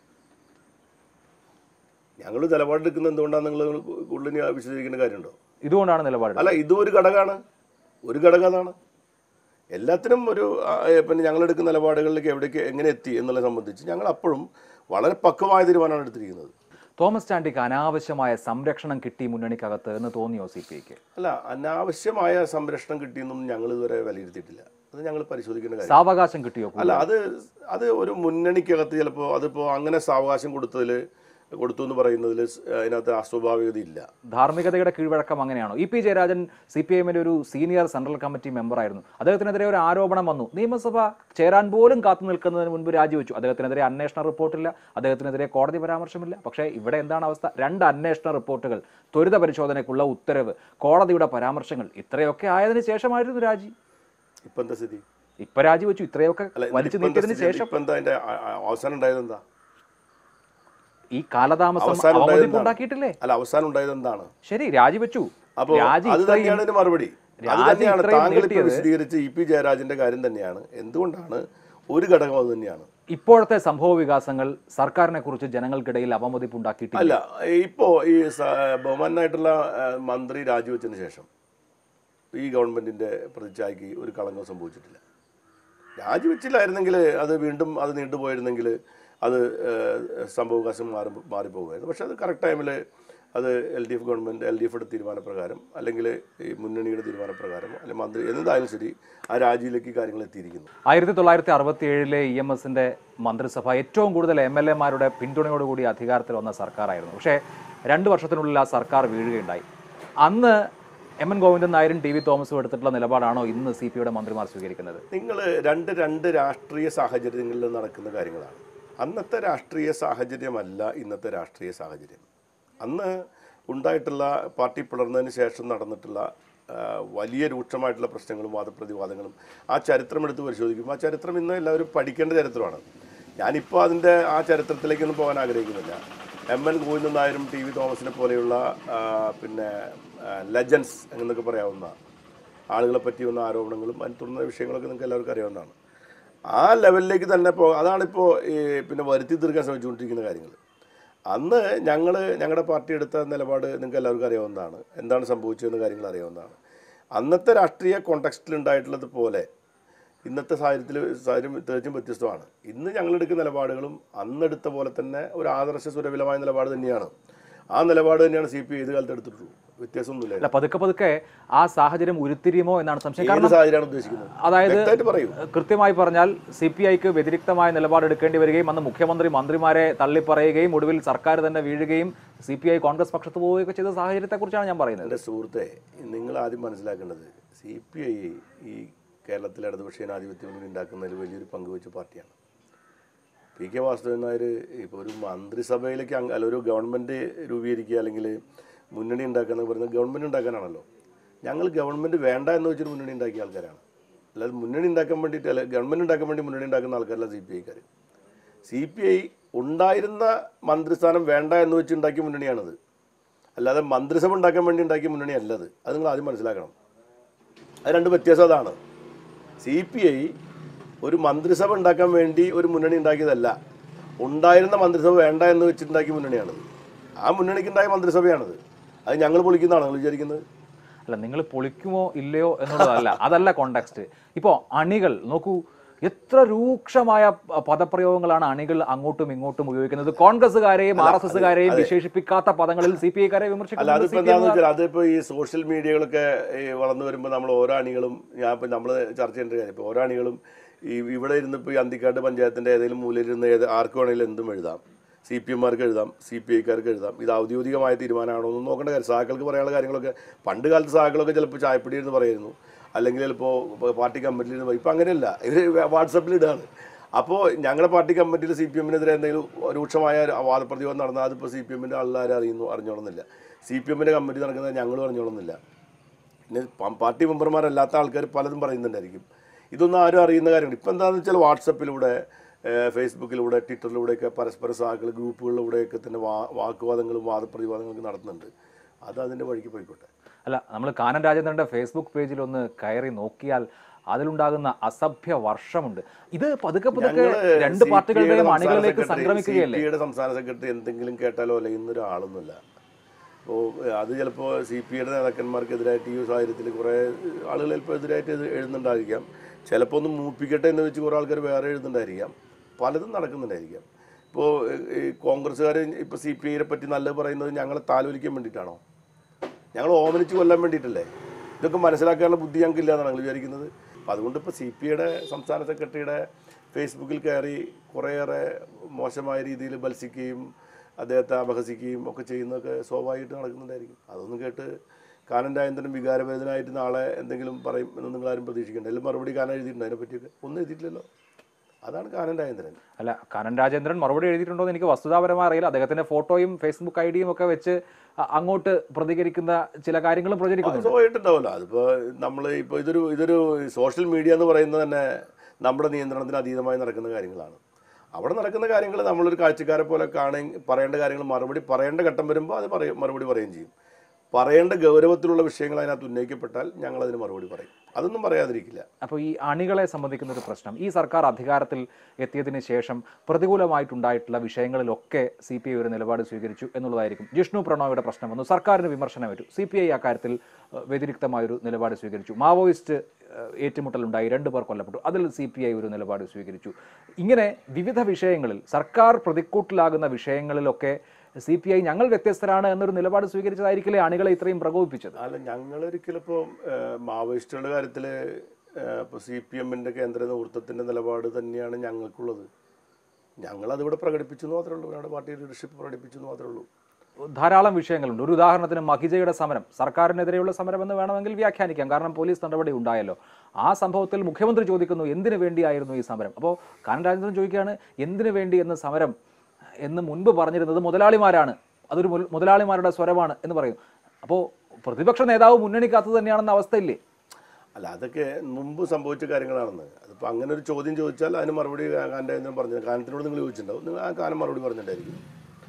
ഞങ്ങൾ നിലപാടെടുക്കുന്നത് എന്തുകൊണ്ടാണ് നിങ്ങൾ കൂടുതൽ ഇനി വിശദീകരിക്കേണ്ട കാര്യമുണ്ടോ ഇതുകൊണ്ടാണ് നിലപാട് അല്ല ഇതും ഒരു ഘടകമാണ് ഒരു ഘടകം അതാണ് എല്ലാത്തിനും ഒരു ആ, ഏ, പിന്നെ ഞങ്ങൾ എടുക്കുന്ന നിലപാടുകളിലേക്ക് എവിടേക്ക് എങ്ങനെ എത്തി എന്നുള്ളത് സംബന്ധിച്ച് ഞങ്ങൾ അപ്പോഴും വളരെ പക്വമായ തീരുമാനമാണ് എടുത്തിരിക്കുന്നത് തോമസ് ചാണ്ടിക്ക് അനാവശ്യമായ സംരക്ഷണം കിട്ടി മുന്നണിക്കകത്ത് എന്ന് തോന്നിയോ സി പി ഐക്ക് അല്ല അനാവശ്യമായ സംരക്ഷണം കിട്ടിയെന്നും ഞങ്ങൾ ഇതുവരെ വിലയിരുത്തിയിട്ടില്ല അത് ഞങ്ങൾ പരിശോധിക്കേണ്ട കാര്യം സാവകാശം കിട്ടിയോ അല്ല അത് അത് ഒരു മുന്നണിക്കകത്ത് ചിലപ്പോൾ അതിപ്പോൾ അങ്ങനെ സാവകാശം കൊടുത്തതിൽ കൊടുത്തു എന്ന് പറയുന്നതിൽ അതിനകത്ത് അസ്വാഭാവികത ഇല്ല ധാർമ്മികതയുടെ കീഴ്വഴക്കം അങ്ങനെയാണോ E P Jayarajan C P എമ്മിന്റെ ഒരു സീനിയർ സെൻട്രൽ കമ്മിറ്റി മെമ്പറായിരുന്നു അദ്ദേഹത്തിനെതിരെ ഒരു ആരോപണം വന്നു നിയമസഭ ചേരാൻ പോലും കാത്തു നിൽക്കുന്നതിന് മുൻപ് രാജിവെച്ചു അദ്ദേഹത്തിനെതിരെ അന്വേഷണ റിപ്പോർട്ടില്ല അദ്ദേഹത്തിനെതിരെ കോടതി പരാമർശമില്ല പക്ഷേ ഇവിടെ എന്താണ് അവസ്ഥ രണ്ട് അന്വേഷണ റിപ്പോർട്ടുകൾ ത്വരിത പരിശോധനയ്ക്കുള്ള ഉത്തരവ് കോടതിയുടെ പരാമർശങ്ങൾ ഇത്രയൊക്കെ ആയതിനു ശേഷമായിരുന്നു രാജി ഇപ്പം എന്താ സ്ഥിതി ഇപ്പൊ രാജിവെച്ചു ഇത്രയൊക്കെ അല്ല വലിച്ചു ഇപ്പം എന്താ നീക്കിയതിന് സ്ഥിതി? ശേഷം ഇപ്പം എന്താ അതിന്റെ ആ- ആ- അവസാനം ഉണ്ടായത് എന്താ ഈ കാലതാമസം അവസാനം ഉണ്ടായത് അവമതിപ്പ് എന്താണ്? ഉണ്ടാക്കിയിട്ടില്ലേ അല്ല അവസാനം ഉണ്ടായത് എന്താണ് ശരി രാജിവെച്ചു അപ്പോൾ രാജി അത് ഇത്രയും തന്നെയാണ് ഇതിന് മറുപടി അത് രാജി തന്നെയാണ് ഇത്രയും താങ്കൾ ഇപ്പോൾ നീട്ടിയത് വിശദീകരിച്ച ഇ പി ജയരാജന്റെ കാര്യം തന്നെയാണ് എന്തുകൊണ്ടാണ് ഒരു ഘടകം അത് തന്നെയാണ് ഇപ്പോഴത്തെ സംഭവ വികാസങ്ങൾ സർക്കാരിനെ കുറിച്ച് ജനങ്ങൾക്കിടയിൽ അവമതിപ്പ് ഉണ്ടാക്കിയിട്ടില്ല അല്ല ഇപ്പോ ഈ സ- ബഹുമാനായിട്ടുള്ള ആ, മന്ത്രി രാജിവെച്ചതിന് ശേഷം ഈ ഗവൺമെന്റിന്റെ പ്രതിച്ഛായക്ക് ഒരു കളങ്കം സംഭവിച്ചിട്ടില്ല രാജിവെച്ചില്ലായിരുന്നെങ്കിൽ അത് വീണ്ടും അത് നീണ്ടുപോയിരുന്നെങ്കിൽ അത് ഏഹ്, സംഭവകാശം മാറി മാറിപ്പോകുമായിരുന്നു പക്ഷെ അത് കറക്റ്റ് ടൈമിൽ അത് L D F government L D എഫിയുടെ തീരുമാനപ്രകാരം അല്ലെങ്കിൽ ഈ മുന്നണിയുടെ തീരുമാനപ്രകാരം അല്ലെങ്കിൽ മന്ത്രി എന്തായാലും ശരി ആ രാജിയിലേക്ക് കാര്യങ്ങൾ എത്തിയിരിക്കുന്നു ആയിരത്തി തൊള്ളായിരത്തി അറുപത്തി ഏഴിലെ ഇ എം എസിന്റെ മന്ത്രിസഭ ഏറ്റവും കൂടുതൽ എം എൽ എമാരുടെ പിന്തുണയോടുകൂടി അധികാരത്തിൽ വന്ന സർക്കാരായിരുന്നു പക്ഷേ രണ്ട് വർഷത്തിനുള്ളിൽ ആ സർക്കാർ വീഴുകയുണ്ടായി അന്ന് എം എൻ ഗോവിന്ദൻ നായരും ടി വി തോമസും എടുത്തിട്ടുള്ള നിലപാടാണോ ഇന്ന് സി പി യുടെ മന്ത്രിമാർ സ്വീകരിക്കുന്നത് നിങ്ങൾ രണ്ട് രണ്ട് രാഷ്ട്രീയ സാഹചര്യങ്ങളിൽ നടക്കുന്ന കാര്യങ്ങളാണ് അന്നത്തെ രാഷ്ട്രീയ സാഹചര്യമല്ല ഇന്നത്തെ രാഷ്ട്രീയ സാഹചര്യം അന്ന് ഉണ്ടായിട്ടുള്ള പാർട്ടി പിളർന്നതിന് ശേഷം നടന്നിട്ടുള്ള ആ, വലിയ രൂക്ഷമായിട്ടുള്ള പ്രശ്നങ്ങളും വാദപ്രതിവാദങ്ങളും ആ ചരിത്രം എടുത്ത് പരിശോധിക്കുമ്പോൾ ആ ചരിത്രം ഇന്ന് എല്ലാവരും പഠിക്കേണ്ട ചരിത്രമാണ് ഞാനിപ്പോൾ അതിൻ്റെ ആ ചരിത്രത്തിലേക്കൊന്നും പോകാൻ ആഗ്രഹിക്കുന്നില്ല എം എൻ ഗോവിന്ദൻ നായരും ടി വി തോമസിനെ പോലെയുള്ള ആ, പിന്നെ ലെജൻസ് എന്നൊക്കെ പറയാവുന്ന ആളുകളെ പറ്റി വന്ന ആരോപണങ്ങളും അതിന് തുടർന്ന വിഷയങ്ങളൊക്കെ നിങ്ങൾക്ക് എല്ലാവർക്കും അറിയാവുന്നതാണ് ആ ലെവലിലേക്ക് തന്നെ പോ അതാണിപ്പോൾ ഈ പിന്നെ വരുത്തി തീർക്കാൻ ശ്രമിച്ചുകൊണ്ടിരിക്കുന്ന കാര്യങ്ങൾ അന്ന് ഞങ്ങൾ ഞങ്ങളുടെ പാർട്ടി എടുത്ത നിലപാട് നിങ്ങൾക്ക് എല്ലാവർക്കും അറിയാവുന്നതാണ് എന്താണ് സംഭവിച്ചതെന്ന് കാര്യങ്ങൾ അറിയാവുന്നതാണ് അന്നത്തെ രാഷ്ട്രീയ കോണ്ടക്സ്റ്റിൽ ഉണ്ടായിട്ടുള്ളത് പോലെ ഇന്നത്തെ സാഹചര്യത്തിൽ സാഹചര്യം തികച്ചും വ്യത്യസ്തമാണ് ഇന്ന് ഞങ്ങളെടുക്കുന്ന നിലപാടുകളും അന്നെടുത്ത പോലെ തന്നെ ഒരു ആദർശ സുരവിലമായ നിലപാട് തന്നെയാണ് ആ നിലപാട് തന്നെയാണ് സി പി ഐ ഇത് കാലത്ത് എടുത്തിട്ടുള്ളൂ വ്യത്യാസമൊന്നുമില്ല അല്ല പതുക്കെ പതുക്കെ ആ സാഹചര്യം ഉരുത്തിരിയുമോ എന്നാണ് സംശയം ഏത് കാരണം സാഹചര്യമാണ് ഉദ്ദേശിക്കുന്നത് അതായത് വ്യക്തമായിട്ട് പറയൂ കൃത്യമായി പറഞ്ഞാൽ സി പി ഐക്ക് വ്യതിരിക്തമായ നിലപാടെടുക്കേണ്ടി വരികയും അന്ന് മുഖ്യമന്ത്രി മന്ത്രിമാരെ തള്ളിപ്പറയുകയും ഒടുവിൽ സർക്കാർ തന്നെ വീഴുകയും സി പി ഐ കോൺഗ്രസ് പക്ഷത്ത് പോവുകയൊക്കെ ചെയ്ത സാഹചര്യത്തെക്കുറിച്ചാണ് ഞാൻ പറയുന്നത് എൻ്റെ സുഹൃത്തെ നിങ്ങൾ ആദ്യം മനസ്സിലാക്കേണ്ടത് സി പി ഐ ഈ കേരളത്തിലെ ഇടതുപക്ഷ ജനാധിപത്യം മുന്നണി ഉണ്ടാക്കുന്നതിൽ വലിയൊരു പങ്കുവച്ച പാർട്ടിയാണ് പി കെ വാസുദേവൻ നായർ ഇപ്പോൾ ഒരു മന്ത്രിസഭയിലേക്ക് അംഗ- അല്ല ഒരു ഗവൺമെൻറ് രൂപീകരിക്കുക അല്ലെങ്കിൽ മുന്നണി ഉണ്ടാക്കുക എന്ന് പറയുന്നത് ഗവൺമെൻറ് ഉണ്ടാക്കാനാണല്ലോ ഞങ്ങൾ ഗവൺമെൻറ് വേണ്ട എന്ന് വെച്ചൊരു മുന്നണി ഉണ്ടാക്കിയ ആൾക്കാരാണ് അല്ലാതെ മുന്നണി ഉണ്ടാക്കാൻ വേണ്ടിയിട്ട് അല്ല ഗവൺമെൻറ് ഉണ്ടാക്കാൻ വേണ്ടി മുന്നണി ഉണ്ടാക്കുന്ന ആൾക്കാരല്ല സി പി ഐക്കാർ സി പി ഐ ഉണ്ടായിരുന്ന മന്ത്രിസ്ഥാനം വേണ്ട എന്ന് വെച്ച് ഉണ്ടാക്കിയ മുന്നണിയാണത് അല്ലാതെ മന്ത്രിസഭ ഉണ്ടാക്കാൻ വേണ്ടി ഉണ്ടാക്കിയ മുന്നണി അല്ലത് അത് നിങ്ങൾ ആദ്യം മനസ്സിലാക്കണം അത് രണ്ട് വ്യത്യാസം അതാണ് സി പി ഐ ഒരു മന്ത്രിസഭ ഉണ്ടാക്കാൻ വേണ്ടി ഒരു മുന്നണി ഉണ്ടാക്കിയതല്ല ഉണ്ടായിരുന്ന മന്ത്രിസഭ വേണ്ട എന്ന് വെച്ചിട്ടുണ്ടാക്കിയ മുന്നണിയാണത് ആ മുന്നണിക്ക് ഉണ്ടായ മന്ത്രിസഭയാണത് അത് ഞങ്ങൾ പൊളിക്കുന്നതാണ് നിങ്ങൾ വിചാരിക്കുന്നത് അല്ല നിങ്ങൾ പൊളിക്കുമോ ഇല്ലയോ എന്നുള്ളതല്ല അതല്ല കോണ്ടെക്സ്റ്റ് ഇപ്പോൾ അണികൾ നോക്കൂ എത്ര രൂക്ഷമായ പ- പദപ്രയോഗങ്ങളാണ് അണികൾ അങ്ങോട്ടും ഇങ്ങോട്ടും ഉപയോഗിക്കുന്നത് കോൺഗ്രസ്സുകാരെയും ആർ എസ് എസ്സുകാരെയും വിശേഷിപ്പിക്കാത്ത പദങ്ങളിൽ സി പി ഐക്കാരെ അല്ല വിമർശിക്കുന്നത് അതിപ്പോ എന്താണെന്ന് വെച്ചാൽ അതിപ്പോ ഈ സോഷ്യൽ മീഡിയകളൊക്കെ ഈ വളർന്നു വരുമ്പോൾ നമ്മൾ ഓരോ അണികളും ഞാൻ ഇപ്പൊ നമ്മൾ ചർച്ച ചെയ്യേണ്ട കാര്യം ഇപ്പോൾ ഓരോ അണികളും ഈ ഇവിടെ ഇരുന്ന് ഇപ്പോൾ ഈ അന്തിക്കാട് പഞ്ചായത്തിന്റെ ഏതെങ്കിലും മൂലയിരുന്ന് ഏത് ആർക്ക് വേണമെങ്കിലും എന്തും എഴുതാം സി പി എംമാർക്ക് എഴുതാം സി പി ഐക്കാർക്ക് എഴുതാം ഇത് ഔദ്യോഗികമായ തീരുമാനമാണോ എന്ന് നോക്കേണ്ട കാര്യം സഹാക്കൾക്ക് പറയാനുള്ള കാര്യങ്ങളൊക്കെ പണ്ട് കാലത്ത് സഹാക്കളൊക്കെ ചിലപ്പോൾ ചായപ്പിടി എന്ന് പറയുന്നു അല്ലെങ്കിൽ ചിലപ്പോൾ പാർട്ടി കമ്മിറ്റിയിൽ ഇരുന്ന് പറയും. ഇപ്പം അങ്ങനെയല്ല ഇവർ വാട്സപ്പിൽ ഇടുകയാണ് അപ്പോൾ ഞങ്ങളുടെ പാർട്ടി കമ്മിറ്റിയിൽ സി പി എമ്മിനെതിരെ എന്തെങ്കിലും രൂക്ഷമായ ഒരു വാദപ്രതിവാദം നടന്നാൽ അതിപ്പോൾ സി പി എമ്മിൻ്റെ ആൾക്കാർ അറിയുന്നു അറിഞ്ഞോളുന്നില്ല സി പി എമ്മിൻ്റെ കമ്മിറ്റി നടക്കുന്നത് ഞങ്ങൾ അറിഞ്ഞോളുന്നില്ല പിന്നെ പ- പാർട്ടി മെമ്പർമാരല്ലാത്ത ആൾക്കാർ പലതും പറയുന്നുണ്ടായിരിക്കും ഇതൊന്നും ആരും അറിയുന്ന കാര്യങ്ങൾ ഇപ്പം എന്താണെന്ന് വെച്ചാൽ വാട്സപ്പിലൂടെ ഏഹ്, ഫേസ്ബുക്കിലൂടെ ട്വിറ്ററിലൂടെയൊക്കെ പരസ്പര സഹാക്കൾ ഗ്രൂപ്പുകളിലൂടെയൊക്കെ തന്നെ വാ വാക്കുവാദങ്ങളും വാദപ്രതിവാദങ്ങളൊക്കെ നടത്തുന്നുണ്ട് അത് അതിൻ്റെ വഴിക്ക് പോയിക്കോട്ടെ അല്ല നമ്മൾ കാനൻ രാജേന്ദ്രന്റെ ഫേസ്ബുക്ക് പേജിൽ ഒന്ന് കയറി നോക്കിയാൽ അതിലുണ്ടാകുന്ന അസഭ്യ വർഷമുണ്ട് ഇത് പതുക്കെ പതുക്കെ ഞങ്ങള് രണ്ട് CPI യുടെ പാർട്ടികളുടെയും സംസ്ഥാന അണികളിലേക്ക് സെക്രട്ടറി- സംക്രമിക്കുകയല്ലേ CPI യുടെ സംസ്ഥാന സെക്രട്ടറി എന്തെങ്കിലും കേട്ടാലോ അലയുന്ന ഒരാളൊന്നുമില്ല അപ്പോൾ അത് ചിലപ്പോൾ സി പി ഐയുടെ നേതാക്കന്മാർക്കെതിരായിട്ട് ഈ സാഹചര്യത്തിൽ കുറേ ആളുകൾ ചിലപ്പോൾ എതിരായിട്ട് ഇത് എഴുതുന്നുണ്ടായിരിക്കാം ചിലപ്പോൾ ഒന്ന് മൂപ്പിക്കട്ടെ എന്ന് വെച്ച് കുറേ ആൾക്കാർ വേറെ എഴുതുന്നുണ്ടായിരിക്കാം പലതും നടക്കുന്നുണ്ടായിരിക്കാം ഇപ്പോൾ ഈ കോൺഗ്രസ്സുകാർ ഇപ്പോൾ സി പി ഐയെ പറ്റി നല്ലത് പറയുന്നത് ഞങ്ങളെ താലോലിക്കാൻ വേണ്ടിയിട്ടാണോ ഞങ്ങൾ ഓമനിച്ച് കൊല്ലാൻ വേണ്ടിയിട്ടല്ലേ ഇതൊക്കെ മനസ്സിലാക്കാനുള്ള ബുദ്ധി ഞങ്ങൾക്ക് ഇല്ല എന്നാണ് ഞങ്ങൾ വിചാരിക്കുന്നത് അപ്പം അതുകൊണ്ട് ഇപ്പോൾ സി പി ഐയുടെ സംസ്ഥാന സെക്രട്ടറിയുടെ ഫേസ്ബുക്കിൽ കയറി കുറേയേറെ മോശമായ രീതിയിൽ മത്സിക്കുകയും അദ്ദേഹത്തെ അപഹസിക്കുകയും ഒക്കെ ചെയ്യുന്നതൊക്കെ സ്വാഭാവികമായിട്ട് നടക്കുന്നുണ്ടായിരിക്കും അതൊന്നും കേട്ട് കാനൻ രാജേന്ദ്രൻ വികാരവേദനായിട്ട് നാളെ എന്തെങ്കിലും പറയും എന്ന് നിങ്ങളാരും പ്രതീക്ഷിക്കേണ്ട എല്ലാം മറുപടി കാനൻ എഴുതിയിട്ടുണ്ട് അതിനെപ്പറ്റിയൊക്കെ ഒന്നും എഴുതിയിട്ടില്ലല്ലോ അതാണ് കാനൻ രാജേന്ദ്രൻ അല്ല കാനൻ രാജേന്ദ്രൻ മറുപടി എഴുതിയിട്ടുണ്ടോ എന്ന് എനിക്ക് വസ്തുതാപരമായി അറിയില്ല അദ്ദേഹത്തിന്റെ ഫോട്ടോയും ഫേസ്ബുക്ക് ഐ ഡിയും ഒക്കെ വെച്ച് അ- അങ്ങോട്ട് പ്രതികരിക്കുന്ന ചില കാര്യങ്ങളും പ്രചരിക്കുന്നുണ്ട് സ്വാഭാവികമായിട്ടുണ്ടാവല്ലോ അതിപ്പോൾ നമ്മൾ ഇപ്പോൾ ഇതൊരു ഇതൊരു സോഷ്യൽ മീഡിയ എന്ന് പറയുന്നത് തന്നെ നമ്മുടെ നിയന്ത്രണത്തിന് അതീതമായി നടക്കുന്ന കാര്യങ്ങളാണ് അവിടെ നടക്കുന്ന കാര്യങ്ങൾ നമ്മളൊരു കാഴ്ചക്കാരെ പോലെ കാണി പറയേണ്ട കാര്യങ്ങൾ മറുപടി പറയേണ്ട ഘട്ടം വരുമ്പോൾ അത് പറയും മറുപടി പറയുകയും ചെയ്യും പറയേണ്ട ഗൗരവത്തിലുള്ള വിഷയങ്ങൾ അതിനകത്ത് ഉന്നയിക്കപ്പെട്ടാൽ ഞങ്ങൾ അതിന് മറുപടി പറയും അതൊന്നും പറയാതിരിക്കില്ല അപ്പോൾ ഈ അണികളെ സംബന്ധിക്കുന്ന ഒരു പ്രശ്നം ഈ സർക്കാർ അധികാരത്തിൽ എത്തിയതിന് ശേഷം പ്രതികൂലമായിട്ടുണ്ടായിട്ടുള്ള വിഷയങ്ങളിലൊക്കെ സി പി ഐ ഒരു നിലപാട് സ്വീകരിച്ചു എന്നുള്ളതായിരിക്കും ജിഷ്ണു പ്രണോയുടെ പ്രശ്നം വന്നു സർക്കാരിന് വിമർശനം വരും സി പി ഐ അക്കാര്യത്തിൽ ഏഹ്, വ്യതിരിക്തമായൊരു നിലപാട് സ്വീകരിച്ചു മാവോയിസ്റ്റ് ഏഹ്, ഏറ്റുമുട്ടലുണ്ടായി രണ്ടു പേർ കൊല്ലപ്പെട്ടു അതിൽ സി പി ഐ ഒരു നിലപാട് സ്വീകരിച്ചു ഇങ്ങനെ വിവിധ വിഷയങ്ങളിൽ സർക്കാർ പ്രതിക്കൂട്ടിലാകുന്ന വിഷയങ്ങളിലൊക്കെ സി പി ഐ ഞങ്ങൾ വ്യത്യസ്തരാണ് എന്നൊരു നിലപാട് സ്വീകരിച്ചതായിരിക്കില്ലേ അണികളെ ഇത്രയും പ്രകോപിപ്പിച്ചത് അല്ല ഞങ്ങളൊരിക്കലും ഇപ്പോൾ മാവോയിസ്റ്റുകളുടെ കാര്യത്തിൽ ഇപ്പോൾ സി പി എമ്മിൻ്റെ കേന്ദ്ര നേതൃത്വത്തിൻ്റെ നിലപാട് തന്നെയാണ് ഞങ്ങൾക്കുള്ളത് ഞങ്ങളതിവിടെ പ്രകടിപ്പിച്ചു എന്ന് മാത്രമേ ഉള്ളൂ ഞങ്ങളുടെ പാർട്ടി ലീഡർഷിപ്പ് പ്രകടിപ്പിച്ചു എന്ന് മാത്രമേ ഉള്ളൂ ധാരാളം വിഷയങ്ങളുണ്ട് ഒരു ഉദാഹരണത്തിന് മഹിജയുടെ സമരം സർക്കാരിനെതിരെയുള്ള സമരം എന്ന് വേണമെങ്കിൽ വ്യാഖ്യാനിക്കാം കാരണം പോലീസ് നടപടി ഉണ്ടായല്ലോ ആ സംഭവത്തിൽ മുഖ്യമന്ത്രി ചോദിക്കുന്നു എന്തിനു വേണ്ടിയായിരുന്നു ഈ സമരം അപ്പോൾ കാനൻ രാജേന്ദ്രൻ ചോദിക്കുകയാണ് എന്തിനു വേണ്ടി എന്ന് സമരം എന്ന് മുൻപ് പറഞ്ഞിരുന്നത് മുതലാളിമാരാണ് അതൊരു മുൽ- മുതലാളിമാരുടെ സ്വരമാണ് എന്ന് പറയും അപ്പോൾ പ്രതിപക്ഷ നേതാവ് മുന്നണിക്കകത്ത് തന്നെയാണെന്ന അവസ്ഥയില്ലേ അല്ല അതൊക്കെ മുമ്പ് സംഭവിച്ച കാര്യങ്ങളാണെന്ന് അതിപ്പോൾ അങ്ങനെ ഒരു ചോദ്യം ചോദിച്ചാൽ അതിന് മറുപടി കാൻ്റെ എന്തെങ്കിലും പറഞ്ഞു കാനത്തിനോട് നിങ്ങൾ ചോദിച്ചിട്ടുണ്ടാവും നിങ്ങൾ ആ കാനം മറുപടി പറഞ്ഞിട്ടുണ്ടായിരിക്കും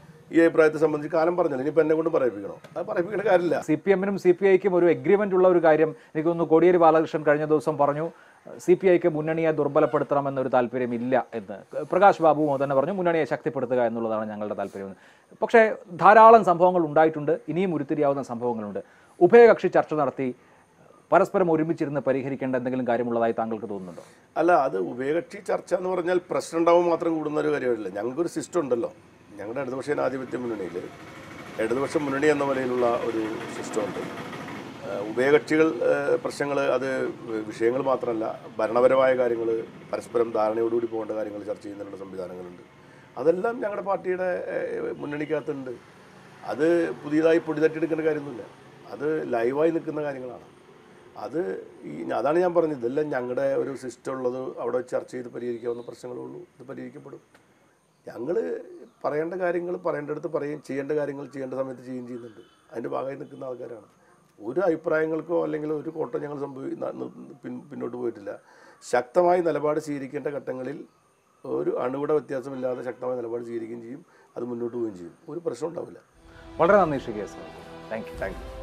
ഈ അഭിപ്രായത്തെ സംബന്ധിച്ച് കാനം പറഞ്ഞല്ലോ ഇനിയിപ്പോൾ എന്നെ കൊണ്ട് പറയിപ്പിക്കണോ അത് പറയിപ്പിക്കേണ്ട കാര്യമില്ല സി പി എമ്മിനും സി പി ഐക്കും ഒരു എഗ്രിമെന്റ് ഉള്ള ഒരു കാര്യം എനിക്ക് തോന്നുന്നു കോടിയേരി ബാലകൃഷ്ണൻ കഴിഞ്ഞ ദിവസം പറഞ്ഞു സി പി ഐക്ക് മുന്നണിയെ ദുർബലപ്പെടുത്തണമെന്നൊരു താല്പര്യമില്ല എന്ന് പ്രകാശ് ബാബുവും തന്നെ പറഞ്ഞു മുന്നണിയെ ശക്തിപ്പെടുത്തുക എന്നുള്ളതാണ് ഞങ്ങളുടെ താല്പര്യം പക്ഷേ ധാരാളം സംഭവങ്ങൾ ഉണ്ടായിട്ടുണ്ട് ഇനിയും ഉരുത്തിരിയാവുന്ന സംഭവങ്ങളുണ്ട് ഉഭയകക്ഷി ചർച്ച നടത്തി പരസ്പരം ഒരുമിച്ചിരുന്ന് പരിഹരിക്കേണ്ട എന്തെങ്കിലും കാര്യമുള്ളതായി താങ്കൾക്ക് തോന്നുന്നുണ്ടോ അല്ല അത് ഉഭയകക്ഷി ചർച്ച എന്ന് പറഞ്ഞാൽ പ്രശ്നം ഉണ്ടാവും മാത്രം കൂടുന്ന ഒരു കാര്യമില്ല ഞങ്ങൾക്കൊരു സിസ്റ്റം ഉണ്ടല്ലോ ഞങ്ങളുടെ ഇടതുപക്ഷ ജനാധിപത്യ മുന്നണിയിൽ ഇടതുപക്ഷ മുന്നണി എന്ന നിലയിലുള്ള ഒരു സിസ്റ്റം ഉണ്ട് ഏഹ് ഉഭയകക്ഷികൾ പ്രശ്നങ്ങൾ അത് വിഷയങ്ങൾ മാത്രമല്ല ഭരണപരമായ കാര്യങ്ങൾ പരസ്പരം ധാരണയോടുകൂടി പോകേണ്ട കാര്യങ്ങൾ ചർച്ച ചെയ്യുന്നതിനുള്ള സംവിധാനങ്ങളുണ്ട് അതെല്ലാം ഞങ്ങളുടെ പാർട്ടിയുടെ ഏഹ്, മുന്നണിക്കകത്തുണ്ട് അത് പുതിയതായി പൊടി തട്ടിയെടുക്കേണ്ട കാര്യമൊന്നുമില്ല അത് ലൈവായി നിൽക്കുന്ന കാര്യങ്ങളാണ് അത് ഈ അതാണ് ഞാൻ പറഞ്ഞത് ഇതെല്ലാം ഞങ്ങളുടെ ഒരു സിസ്റ്റം ഉള്ളത് അവിടെ വെച്ച് ചർച്ച ചെയ്ത് പരിഹരിക്കാവുന്ന പ്രശ്നങ്ങളേ ഉള്ളൂ ഇത് പരിഹരിക്കപ്പെടും ഞങ്ങൾ പറയേണ്ട കാര്യങ്ങൾ പറയേണ്ടടുത്ത് പറയും ചെയ്യേണ്ട കാര്യങ്ങൾ ചെയ്യേണ്ട സമയത്ത് ചെയ്യുകയും ചെയ്യുന്നുണ്ട് അതിൻ്റെ ഭാഗമായി നിൽക്കുന്ന ആൾക്കാരാണ് ഒരു അഭിപ്രായങ്ങൾക്കോ അല്ലെങ്കിൽ ഒരു കോട്ടം ഞങ്ങൾ സംഭവി ന- ന- പിൻ- പിന്നോട്ട് പോയിട്ടില്ല ശക്തമായി നിലപാട് സ്വീകരിക്കേണ്ട ഘട്ടങ്ങളിൽ ഒരു അണുവിടെ വ്യത്യാസമില്ലാതെ ശക്തമായ നിലപാട് സ്വീകരിക്കുകയും ചെയ്യും അത് മുന്നോട്ട് പോവുകയും ചെയ്യും ഒരു പ്രശ്നം ഉണ്ടാവില്ല വളരെ നന്ദി Shri K S thank you thank U